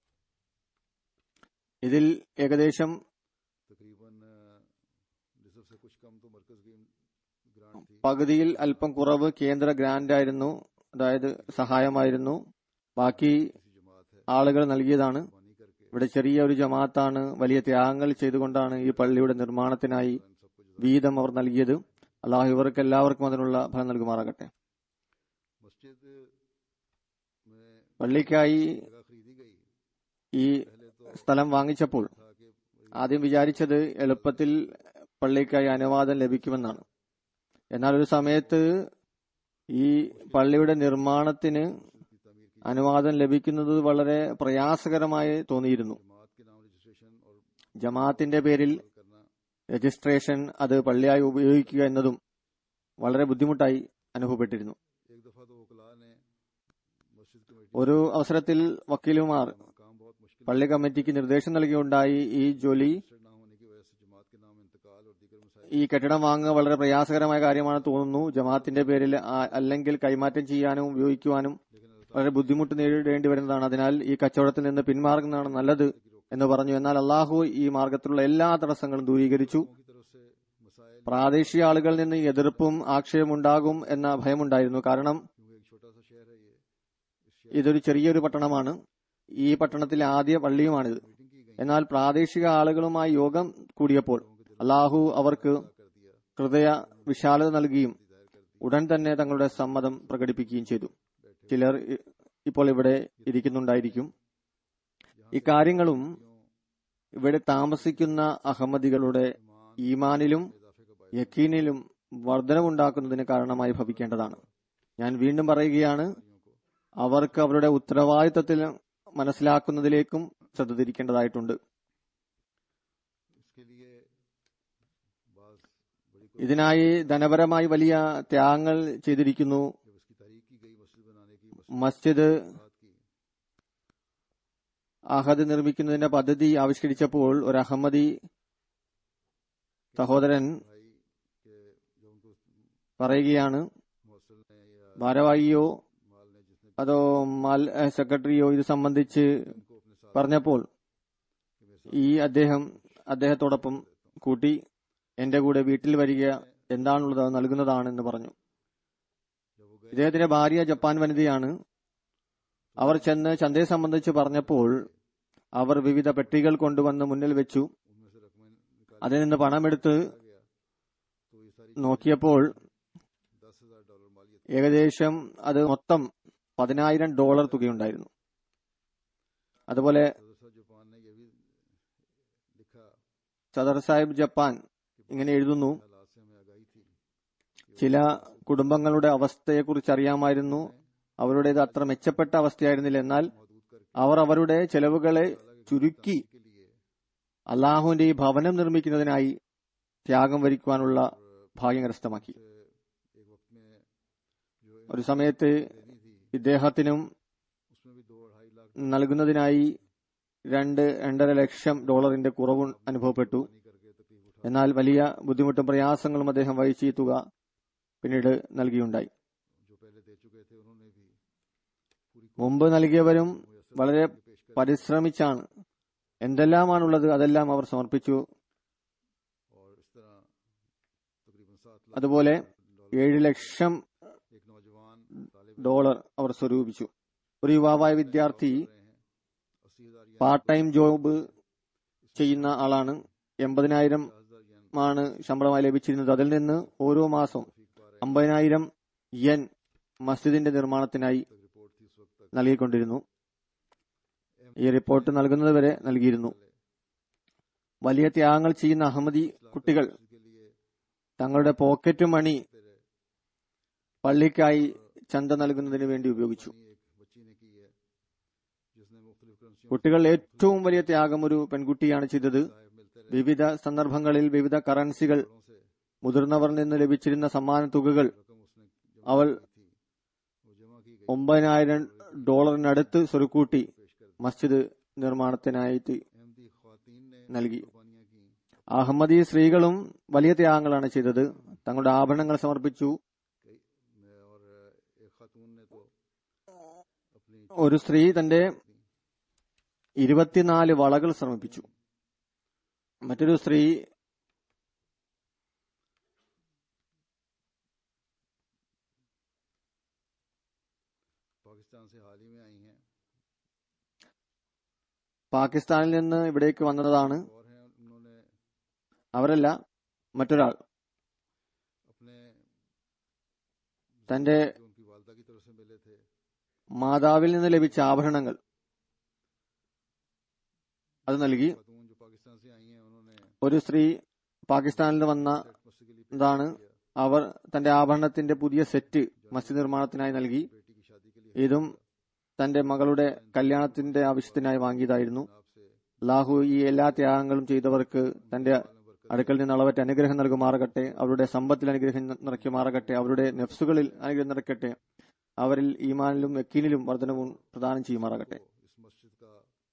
ഇതിൽ ഏകദേശം तकरीबन निसफ से कुछ कम तो मरकज की ग्रांट थी പകുതിയിൽ അല്പം കുറവ് കേന്ദ്ര ഗ്രാന്റ് ആയിരുന്നു അതായത് സഹായമായിരുന്നു ബാക്കി किसी जमात है ആളുകൾ നൽകിയതാണ് बानी करके ഇവിടെ ചെറിയ ഒരു ജമാഅത്താണ് വലിയ ത്യാഗങ്ങൾ ചെയ്തുകൊണ്ടാണ് ഈ പള്ളിയുടെ നിർമ്മാണത്തിനായി इन सबको जो വീതം അവർ നൽകിയത് അള്ളാഹു ഇവർക്ക് എല്ലാവർക്കും അതിനുള്ള ഫലം നൽകുമാറാകട്ടെ मस्जिद में പള്ളിക്കായി जगह खरीदी गई ഈ पहले तो സ്ഥലം വാങ്ങിച്ചപ്പോൾ था कि ആദ്യം വിചാരിച്ചത് എളുപ്പത്തിൽ പള്ളിക്കായി അനുവാദം ലഭിക്കുമെന്നാണ് എന്നാൽ ഒരു സമയത്ത് ഈ പള്ളിയുടെ നിർമ്മാണത്തിന് की तमीर की അനുവാദം ലഭിക്കുന്നത് വളരെ പ്രയാസകരമായി തോന്നിയിരുന്നു जमात के नाम रजिस्ट्रेशन और ജമാഅത്തിന്റെ പേരിൽ करना രജിസ്ട്രേഷൻ അത് പള്ളിയായി ഉപയോഗിക്കുക എന്നതും വളരെ ബുദ്ധിമുട്ടായി അനുഭവപ്പെട്ടിരുന്നു एक दफा तो वकला ने मस्जिद कमेटी ഒരു അവസരത്തിൽ വക്കീലുമാർ काम बहुत मुश्किल പള്ളി കമ്മിറ്റിക്ക് നിർദ്ദേശം നൽകിയുണ്ടായി ഈ ജോലി रजिस्टर्ड ना होने की वजह से जमात के नाम इंतकाल और दीगर मसाइल ഈ കെട്ടിടം വാങ്ങുക വളരെ പ്രയാസകരമായ കാര്യമാണ് തോന്നുന്നു ജമാഅത്തിന്റെ പേരിൽ ആ- അല്ലെങ്കിൽ കൈമാറ്റം ചെയ്യാനും ഉപയോഗിക്കുവാനും लेकिन अल्लाह വളരെ ബുദ്ധിമുട്ട് നേരിടേണ്ടി വരുന്നതാണ് അതിനാൽ ഈ കച്ചവടത്തിൽ നിന്ന് പിന്മാറുന്നതാണ് നല്ലത് എന്ന് പറഞ്ഞു എന്നാൽ അള്ളാഹു ഈ മാർഗത്തിലുള്ള എല്ലാ തടസ്സങ്ങളും ദൂരീകരിച്ചു की तरफ से मसाइल പ്രാദേശിക ആളുകളിൽ നിന്ന് എതിർപ്പും ആക്ഷേപമുണ്ടാകും എന്ന ഭയമുണ്ടായിരുന്നു കാരണം क्योंकि एक छोटा सा शहर है ये इस शहर ഇതൊരു ചെറിയൊരു പട്ടണമാണ് ഈ പട്ടണത്തിലെ ആദ്യ പള്ളിയുമാണിത് मीटिंग की गई എന്നാൽ പ്രാദേശിക ആളുകളുമായി യോഗം കൂടിയപ്പോൾ അള്ളാഹു അവർക്ക് कर दिया ഹൃദയ വിശാലത നൽകുകയും ഉടൻ തന്നെ തങ്ങളുടെ സമ്മതം പ്രകടിപ്പിക്കുകയും ചെയ്തു ചിലർ ഇ- ഇപ്പോൾ ഇവിടെ ഇരിക്കുന്നുണ്ടായിരിക്കും ഇക്കാര്യങ്ങളും ഇവിടെ താമസിക്കുന്ന അഹമ്മദികളുടെ ഈമാനിലും इजाफे का बायस യക്കീനിലും വർധനവുണ്ടാക്കുന്നതിന് കാരണമായി ഭവിക്കേണ്ടതാണ് ഞാൻ വീണ്ടും പറയുകയാണ് അവർക്ക് അവരുടെ ഉത്തരവാദിത്തത്തിൽ മനസ്സിലാക്കുന്നതിലേക്കും ശ്രദ്ധ തിരിക്കേണ്ടതായിട്ടുണ്ട് इसके लिए बाज बड़ी ഇതിനായി ധനപരമായി വലിയ ത്യാഗങ്ങൾ ചെയ്തിരിക്കുന്നു जब इसकी तारीख की गई मस्जिद बनाने की मस्जिद മസ്ജിദ് बात की അഹദ് നിർമ്മിക്കുന്നതിന്റെ പദ്ധതി ആവിഷ്കരിച്ചപ്പോൾ ഒരു അഹമ്മദി സഹോദരൻ भाई के जो उनको പറയുകയാണ് मौसल ने या ഭാരവാഹിയോ माल ने जिसने അതോ മാൽ ഏഹ് സെക്രട്ടറിയോ ഇത് സംബന്ധിച്ച് उनको अपने साथ പറഞ്ഞപ്പോൾ कि मेरे साथ ഈ അദ്ദേഹം അദ്ദേഹത്തോടൊപ്പം കൂട്ടി എന്റെ കൂടെ വീട്ടിൽ വരിക എന്താണുള്ളത് അത് നൽകുന്നതാണെന്ന് പറഞ്ഞു जब वो गए ഇദ്ദേഹത്തിന്റെ ഭാര്യ ജപ്പാൻ വനിതയാണ് അവർ ചെന്ന് ചന്തയെ സംബന്ധിച്ച് പറഞ്ഞപ്പോൾ അവർ വിവിധ പെട്ടികൾ കൊണ്ടുവന്ന് മുന്നിൽ വെച്ചു उनमें से रकमें निकाल അതിൽ നിന്ന് പണമെടുത്ത് गया तो ये सारी നോക്കിയപ്പോൾ दस हजार डॉलर मालियत ഏകദേശം അത് മൊത്തം പതിനായിരം ഡോളർ തുകയുണ്ടായിരുന്നു അതുപോലെ सदर साहब जापान ने यह भी लिखा സദർ സാഹിബ് ജപ്പാൻ ഇങ്ങനെ എഴുതുന്നു हालात से हमें आगाही थी ചില കുടുംബങ്ങളുടെ അവസ്ഥയെക്കുറിച്ച് അറിയാമായിരുന്നു അവരുടേത് അത്ര മെച്ചപ്പെട്ട അവസ്ഥയായിരുന്നില്ല എന്നാൽ मदूद करके അവർ അവരുടെ ചെലവുകളെ ചുരുക്കി के लिए അള്ളാഹുവിന്റെ ഈ ഭവനം നിർമ്മിക്കുന്നതിനായി ത്യാഗം വരിക്കുവാനുള്ള ഭാഗ്യം കരസ്ഥമാക്കി से एक वक्त में जो ഒരു സമയത്ത് देनी थी ഇദ്ദേഹത്തിനും उसमें भी दो अढ़ाई लाख നൽകുന്നതിനായി രണ്ട് രണ്ടര ലക്ഷം ഡോളറിന്റെ കുറവ് അനുഭവപ്പെട്ടു पानी करके तकलीफ उठा എന്നാൽ വലിയ ബുദ്ധിമുട്ടും പ്രയാസങ്ങളും അദ്ദേഹം വഹിച്ച ഈ തുക പിന്നീട് നൽകിയുണ്ടായി जो पहले दे चुके थे उन्होंने भी पूरी മുമ്പ് നൽകിയവരും मुयस्सर വളരെ करके पेश कर പരിശ്രമിച്ചാണ് എന്തെല്ലാമാണുള്ളത് അതെല്ലാം അവർ സമർപ്പിച്ചു और इस तरह तकरीबन सात लाख അതുപോലെ डॉलर ഏഴ് ലക്ഷം एक नौजवान तालिब ഡോളർ അവർ സ്വരൂപിച്ചു ഒരു യുവാവായ വിദ്യാർത്ഥി रहे हैं अस्सी हजार यानी പാർട്ട് ടൈം ജോബ് ചെയ്യുന്ന ആളാണ് എൺപതിനായിരം पचास हजार यानी ആണ് ശമ്പളമായി ലഭിച്ചിരുന്നത് അതിൽ നിന്ന് ഓരോ മാസവും फीक पा रहे അമ്പതിനായിരം യെൻ മസ്ജിദിന്റെ നിർമ്മാണത്തിനായി तक रिपोर्ट थी उस वक्त तक നൽകിക്കൊണ്ടിരുന്നു ഈ റിപ്പോർട്ട് നൽകുന്നത് വരെ നൽകിയിരുന്നു വലിയ ത്യാഗങ്ങൾ ചെയ്യുന്ന അഹമ്മദി കുട്ടികൾ के लिए തങ്ങളുടെ പോക്കറ്റ് മണി പള്ളിക്കായി ചന്ത നൽകുന്നതിന് വേണ്ടി ഉപയോഗിച്ചു एक बच्ची ने की है जिसने मुख्तलिफ करेंसियों കുട്ടികൾ ഏറ്റവും വലിയ ത്യാഗം ഒരു പെൺകുട്ടിയാണ് ചെയ്തത് साहिब मिलते रहे വിവിധ സന്ദർഭങ്ങളിൽ വിവിധ കറൻസികൾ बड़ों से മുതിർന്നവരിൽ നിന്ന് ലഭിച്ചിരുന്ന സമ്മാന തുകകൾ रकम उसने जमा അവൾ की थी वो जमा की गई ഒമ്പതിനായിരം ഡോളറിനടുത്ത് സ്വരുക്കൂട്ടി पेश कर दी മസ്ജിദ് നിർമ്മാണത്തിനായിട്ട് अहमदी खातन ने നൽകി कुर्बानियां की അഹമ്മദി സ്ത്രീകളും വലിയ ത്യാഗങ്ങളാണ് ചെയ്തത് തങ്ങളുടെ ആഭരണങ്ങൾ സമർപ്പിച്ചു कई और एक खातून ने तो अपनी ഒരു സ്ത്രീ തന്റെ ഇരുപത്തിനാല് വളകൾ സമർപ്പിച്ചു മറ്റൊരു സ്ത്രീ पाकिस्तान से हाल ही में आई हैं പാകിസ്ഥാനിൽ നിന്ന് ഇവിടേക്ക് വന്നതാണ് और हैं उन्होंने അവരല്ല മറ്റൊരാൾ अपने തന്റെ जो उनकी वालदा की तरफ से मिले थे മാതാവിൽ നിന്ന് ലഭിച്ച ആഭരണങ്ങൾ അത് നൽകി खातून जो पाकिस्तान से आई हैं उन्होंने ഒരു സ്ത്രീ പാകിസ്ഥാനിൽ നിന്ന് വന്ന सेट मस्जिद के लिए पेश താണ് किया അവർ തന്റെ ആഭരണത്തിന്റെ പുതിയ സെറ്റ് മസ്ജിദ് നിർമ്മാണത്തിനായി നൽകി बेटी की शादी के लिए ഇതും തന്റെ മകളുടെ കല്യാണത്തിന്റെ ആവശ്യത്തിനായി വാങ്ങിയതായിരുന്നു आपसे അള്ളാഹു ഈ എല്ലാ ത്യാഗങ്ങളും ചെയ്തവർക്ക് തന്റെ അടുക്കൽ നിന്ന് അളവറ്റ അനുഗ്രഹം നൽകുമാറാകട്ടെ അവരുടെ സമ്പത്തിൽ അനുഗ്രഹം നിറയ്ക്കുമാറാകട്ടെ അവരുടെ നെഫ്സുകളിൽ അനുഗ്രഹം നിറയ്ക്കട്ടെ അവരിൽ ഈമാനിലും യക്കീനിലും വർധനവും പ്രദാനം ചെയ്യുമാറാകട്ടെ इस मस्जिद का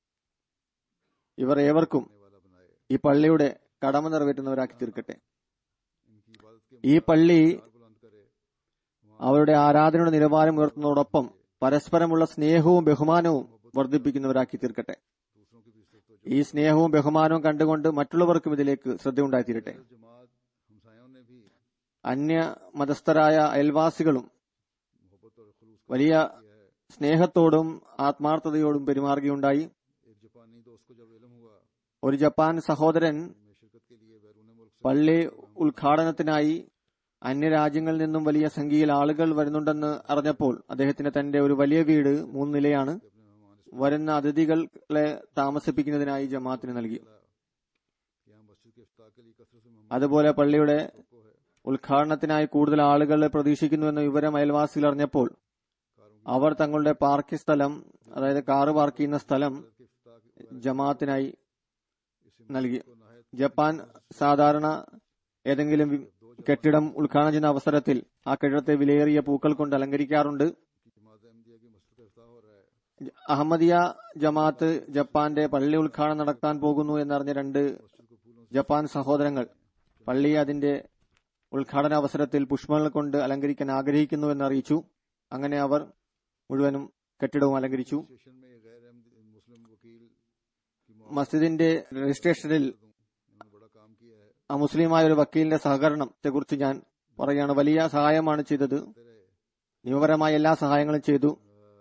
ഇവർ ഏവർക്കും रहने वाला बनाए ഈ പള്ളിയുടെ കടമ നിറവേറ്റുന്നവരാക്കി തീർക്കട്ടെ इनकी इबादत के ഈ പള്ളി मुताबिक बुलंद करे അവരുടെ ആരാധനയുടെ നിലവാരം ഉയർത്തുന്നതോടൊപ്പം പരസ്പരമുള്ള സ്നേഹവും ബഹുമാനവും വർദ്ധിപ്പിക്കുന്നവരാക്കി തീർക്കട്ടെ दूसरों की भी इज्जत तो ഈ സ്നേഹവും ബഹുമാനവും കണ്ടുകൊണ്ട് മറ്റുള്ളവർക്കും ഇതിലേക്ക് ശ്രദ്ധയുണ്ടായിത്തീരട്ടെ जो जमात हमसायों ने भी അന്യ മതസ്ഥരായ അയൽവാസികളും मोहब्बत और खलूस का വലിയ किया है സ്നേഹത്തോടും ആത്മാർത്ഥതയോടും പെരുമാറുകയുണ്ടായി एक जापानी दोस्त को जब इलम हुआ ഒരു ജപ്പാൻ സഹോദരൻ में शिरकत के लिए बैरून मुल्क से പള്ളി ഉദ്ഘാടനത്തിനായി അന്യരാജ്യങ്ങളിൽ നിന്നും വലിയ സംഖ്യയിൽ ആളുകൾ വരുന്നുണ്ടെന്ന് അറിഞ്ഞപ്പോൾ അദ്ദേഹത്തിന് തന്റെ ഒരു വലിയ വീട് മൂന്ന് നിലയാണ് अपने मेहमान വരുന്ന അതിഥികളെ താമസിപ്പിക്കുന്നതിനായി ജമാഅത്തിന് നൽകി कि यहाँ मस्जिद के इफ्तार के लिए कसरत से मेहमान അതുപോലെ പള്ളിയുടെ को है ഉദ്ഘാടനത്തിനായി കൂടുതൽ ആളുകളെ പ്രതീക്ഷിക്കുന്നുവെന്ന വിവരം അയൽവാസികൾ അറിഞ്ഞപ്പോൾ कारों അവർ തങ്ങളുടെ പാർക്കിംഗ് സ്ഥലം അതായത് കാറ് പാർക്ക് ചെയ്യുന്ന സ്ഥലം के इफ्तार के ജമാഅത്തിനായി इसी നൽകി को नायत ജപ്പാൻ സാധാരണ ഏതെങ്കിലും വി- കെട്ടിടം ഉദ്ഘാടനം ചെയ്യുന്ന അവസരത്തിൽ ആ കെട്ടിടത്തെ വിലയേറിയ പൂക്കൾ കൊണ്ട് അലങ്കരിക്കാറുണ്ട് की जमात अहमदिया की मस्जिद का इफ्तार हो रहा है അഹമ്മദിയ ജമാഅത്ത് ജപ്പാന്റെ പള്ളി ഉദ്ഘാടനം നടത്താൻ പോകുന്നു എന്നറിഞ്ഞ രണ്ട് मस्जिद को फूलों से ജപ്പാൻ സഹോദരങ്ങൾ പള്ളി അതിന്റെ ഉദ്ഘാടന അവസരത്തിൽ പുഷ്പങ്ങൾ കൊണ്ട് അലങ്കരിക്കാൻ ആഗ്രഹിക്കുന്നു എന്നറിയിച്ചു അങ്ങനെ അവർ മുഴുവനും കെട്ടിടവും അലങ്കരിച്ചു स्टेशन में गैर अहमदी मुस्लिम वकील की മസ്ജിദിന്റെ രജിസ്ട്രേഷനിൽ इन्होंने बड़ा काम किया है അമുസ്ലിമായ ഒരു വക്കീലിന്റെ സഹകരണത്തെ കുറിച്ച് ഞാൻ പറയുകയാണ് വലിയ സഹായമാണ് ചെയ്തത് तेरे നിയമപരമായ എല്ലാ സഹായങ്ങളും ചെയ്തു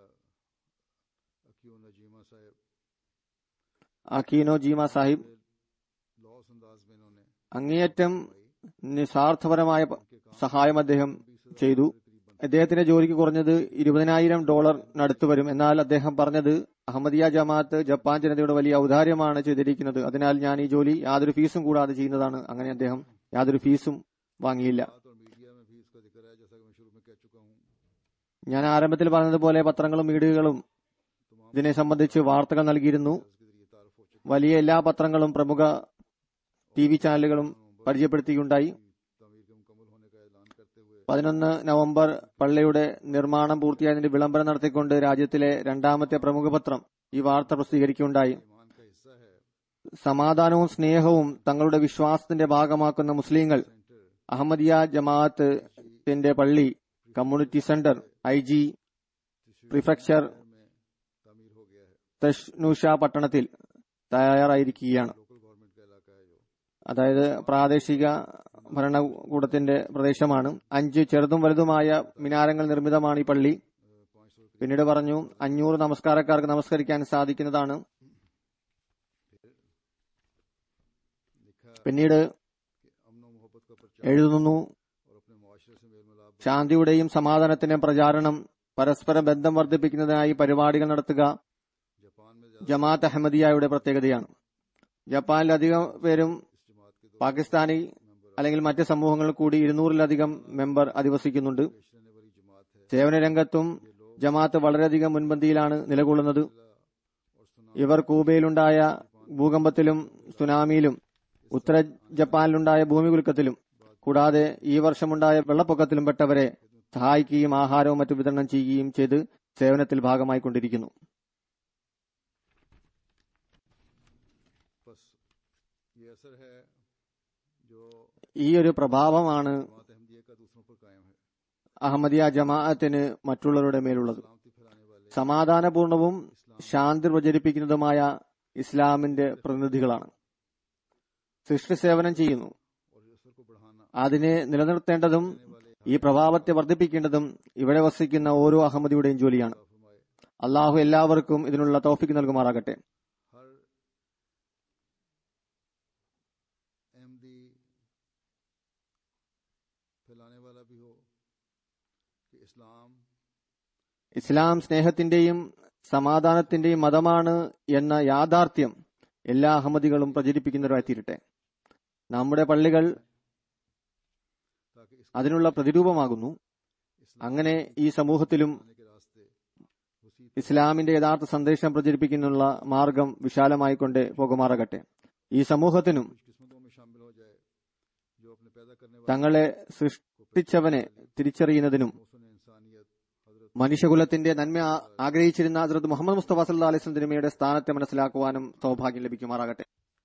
अक्यू नजीमा साहब അക്കീനോ ജീമ സാഹിബ് लॉस अंदाज में इन्होंने അങ്ങേയറ്റം നിസ്വാർത്ഥപരമായ പ- സഹായം അദ്ദേഹം ചെയ്തു तकरीबन അദ്ദേഹത്തിന്റെ ജോലിക്ക് കുറഞ്ഞത് ഇരുപതിനായിരം ഡോളറിനടുത്ത് വരും എന്നാൽ അദ്ദേഹം പറഞ്ഞത് അഹമ്മദിയ ജമാഅത്ത് ജപ്പാൻ ജനതയുടെ വലിയ ഔദാര്യമാണ് ചെയ്തിരിക്കുന്നത് അതിനാൽ ഞാൻ ഈ ജോലി യാതൊരു ഫീസും കൂടാതെ ചെയ്യുന്നതാണ് അങ്ങനെ അദ്ദേഹം യാതൊരു ഫീസും വാങ്ങിയില്ല बात और मीडिया में भी इसका जिक्र है जैसा कि मैं शुरू में कह चुका हूँ ഞാൻ ആരംഭത്തിൽ പറഞ്ഞതുപോലെ പത്രങ്ങളും മീഡിയകളും ഇതിനെ സംബന്ധിച്ച് വാർത്തകൾ നൽകിയിരുന്നു इसके जरिए तारफ हो चुका വലിയ എല്ലാ പത്രങ്ങളും പ്രമുഖ ടി വി ചാനലുകളും പരിചയപ്പെടുത്തിയുണ്ടായി तमीर के मुकम्मल होने का ऐलान करते हुए പതിനൊന്ന് നവംബർ പള്ളിയുടെ നിർമ്മാണം പൂർത്തിയായതിന്റെ വിളംബരം നടത്തിക്കൊണ്ട് രാജ്യത്തിലെ രണ്ടാമത്തെ പ്രമുഖ പത്രം ഈ വാർത്ത പ്രസിദ്ധീകരിക്കുകയുണ്ടായി ईमान का हिस्सा है സമാധാനവും സ്നേഹവും തങ്ങളുടെ വിശ്വാസത്തിന്റെ ഭാഗമാക്കുന്ന മുസ്ലിങ്ങൾ सेंटर അഹമ്മദിയ ജമാഅത്തിന്റെ പള്ളി community centre Aichi prefecture में तमीर हो गया है തഷ്നൂഷ പട്ടണത്തിൽ തയ്യാറായിരിക്കുകയാണ് लोकल गवर्नमेंट का इलाका है जो അതായത് പ്രാദേശിക ഭരണകൂടത്തിന്റെ പ്രദേശമാണ് അഞ്ച് ചെറുതും വലുതുമായ മിനാരങ്ങൾ നിർമ്മിതമാണ് ഈ പള്ളി पाँच सौ പിന്നീട് പറഞ്ഞു അഞ്ഞൂറ് നമസ്കാരക്കാർക്ക് നമസ്കരിക്കാൻ സാധിക്കുന്നതാണ് लिखा പിന്നീട് कि अमन और मोहब्बत का प्रचार എഴുതുന്നു और अपने मुआशरे से मेल मिलाप ശാന്തിയുടെയും സമാധാനത്തിന്റെയും പ്രചാരണം പരസ്പര ബന്ധം വർദ്ധിപ്പിക്കുന്നതിനായി പരിപാടികൾ നടത്തുക जापान में ज्यादा ജമാഅത്ത് അഹമ്മദിയയുടെ പ്രത്യേകതയാണ് ജപ്പാനിൽ അധികം പേരും इस जमात के दो പാകിസ്ഥാനി അല്ലെങ്കിൽ മറ്റ് സമൂഹങ്ങളിൽ കൂടി ഇരുന്നൂറിലധികം മെമ്പർ അധിവസിക്കുന്നുണ്ട് पेश रहने वाली जमात है സേവന രംഗത്തും ജമാഅത്ത് വളരെയധികം മുൻപന്തിയിലാണ് നിലകൊള്ളുന്നത് और सुना ഇവർ കൂബയിലുണ്ടായ ഭൂകമ്പത്തിലും സുനാമിയിലും ഉത്തര ജപ്പാനിലുണ്ടായ ഭൂമികുലുക്കത്തിലും കൂടാതെ ഈ വർഷമുണ്ടായ വെള്ളപ്പൊക്കത്തിലും പെട്ടവരെ സഹായിക്കുകയും ആഹാരവും മറ്റു വിതരണം ചെയ്യുകയും ചെയ്ത് സേവനത്തിൽ ഭാഗമായിക്കൊണ്ടിരിക്കുന്നു बस ये असर है जो ഈ ഒരു പ്രഭാവമാണ് जमात अहमदिया का दूसरों पर कायम है അഹമ്മദിയ ജമാഅത്തിന് മറ്റുള്ളവരുടെ മേലുള്ളത് सलामती फैलाने वाले സമാധാനപൂർണവും ശാന്തി പ്രചരിപ്പിക്കുന്നതുമായ ഇസ്ലാമിന്റെ പ്രതിനിധികളാണ് സൃഷ്ടി സേവനം ചെയ്യുന്നു और इस असर को बढ़ाना അതിനെ നിലനിർത്തേണ്ടതും ഈ പ്രഭാവത്തെ വർദ്ധിപ്പിക്കേണ്ടതും ഇവിടെ വസിക്കുന്ന ഓരോ അഹമ്മദിയുടെയും ജോലിയാണ് फरमाए അള്ളാഹു എല്ലാവർക്കും ഇതിനുള്ള തൗഫിക്ക് നൽകുമാറാകട്ടെ हर अहमदी फैलाने वाला भी हो कि इस्लाम ഇസ്ലാം സ്നേഹത്തിന്റെയും സമാധാനത്തിന്റെയും മതമാണ് എന്ന യാഥാർത്ഥ്യം എല്ലാ അഹമ്മദികളും പ്രചരിപ്പിക്കുന്നവരായി തീരട്ടെ നമ്മുടെ പള്ളികൾ ताकि इस അതിനുള്ള പ്രതിരൂപമാകുന്നു അങ്ങനെ ഈ സമൂഹത്തിലും आने के रास्ते वसी ഇസ്ലാമിന്റെ യഥാർത്ഥ സന്ദേശം പ്രചരിപ്പിക്കുന്നുള്ള മാർഗം വിശാലമായിക്കൊണ്ട് പോകുമാറാകട്ടെ ഈ സമൂഹത്തിനും खुशकिस्मतों में शामिल हो जाए जो अपने पैदा करने वाले തങ്ങളെ സൃഷ്ടിച്ചവനെ തിരിച്ചറിയുന്നതിനും मौसम इंसानियत हजरत മനുഷ്യകുലത്തിന്റെ നന്മ ആ- ആഗ്രഹിച്ചിരുന്ന ഹസ്രത്ത് മുഹമ്മദ് മുസ്തഫ സല്ലാ അലൈഹി തിരുമയുടെ സ്ഥാനത്തെ മനസ്സിലാക്കുവാനും സൗഭാഗ്യം ലഭിക്കുമാറാകട്ടെ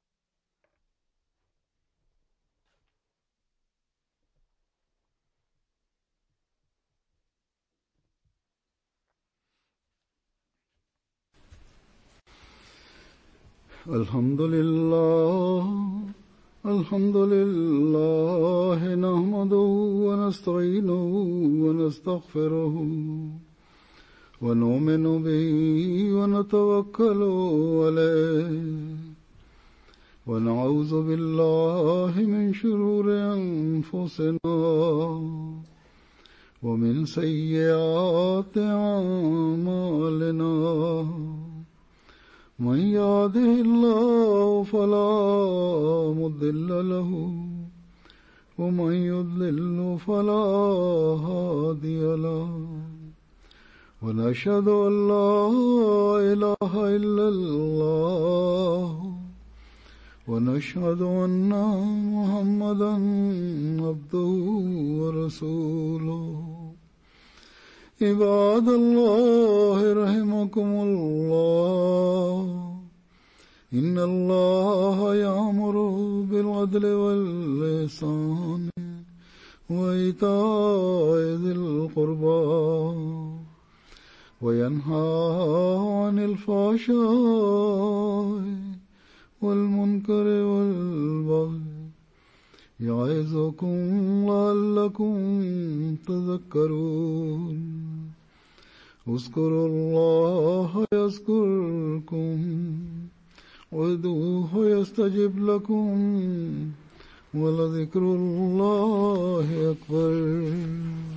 الحمد لله الحمد لله نحمده ونستعينه ونستغفره ونؤمن به ونتوكل عليه ونعوذ بالله من شرور أنفسنا ومن سيئات أعمالنا من يهده الله فلا مضل له ومن يضلل فلا هادي له ونشهد أن لا إله إلا الله ونشهد أن محمدا عبده ورسوله عباد الله رحمكم الله إن الله يأمر بالعدل واللسان وإيتاء ذي القربى وينهى عن الفحشاء والمنكر والبغي يعظكم لعلكم تذكرون اذكروا الله يذكركم وادعوه يستجب لكم ولذكر الله أكبر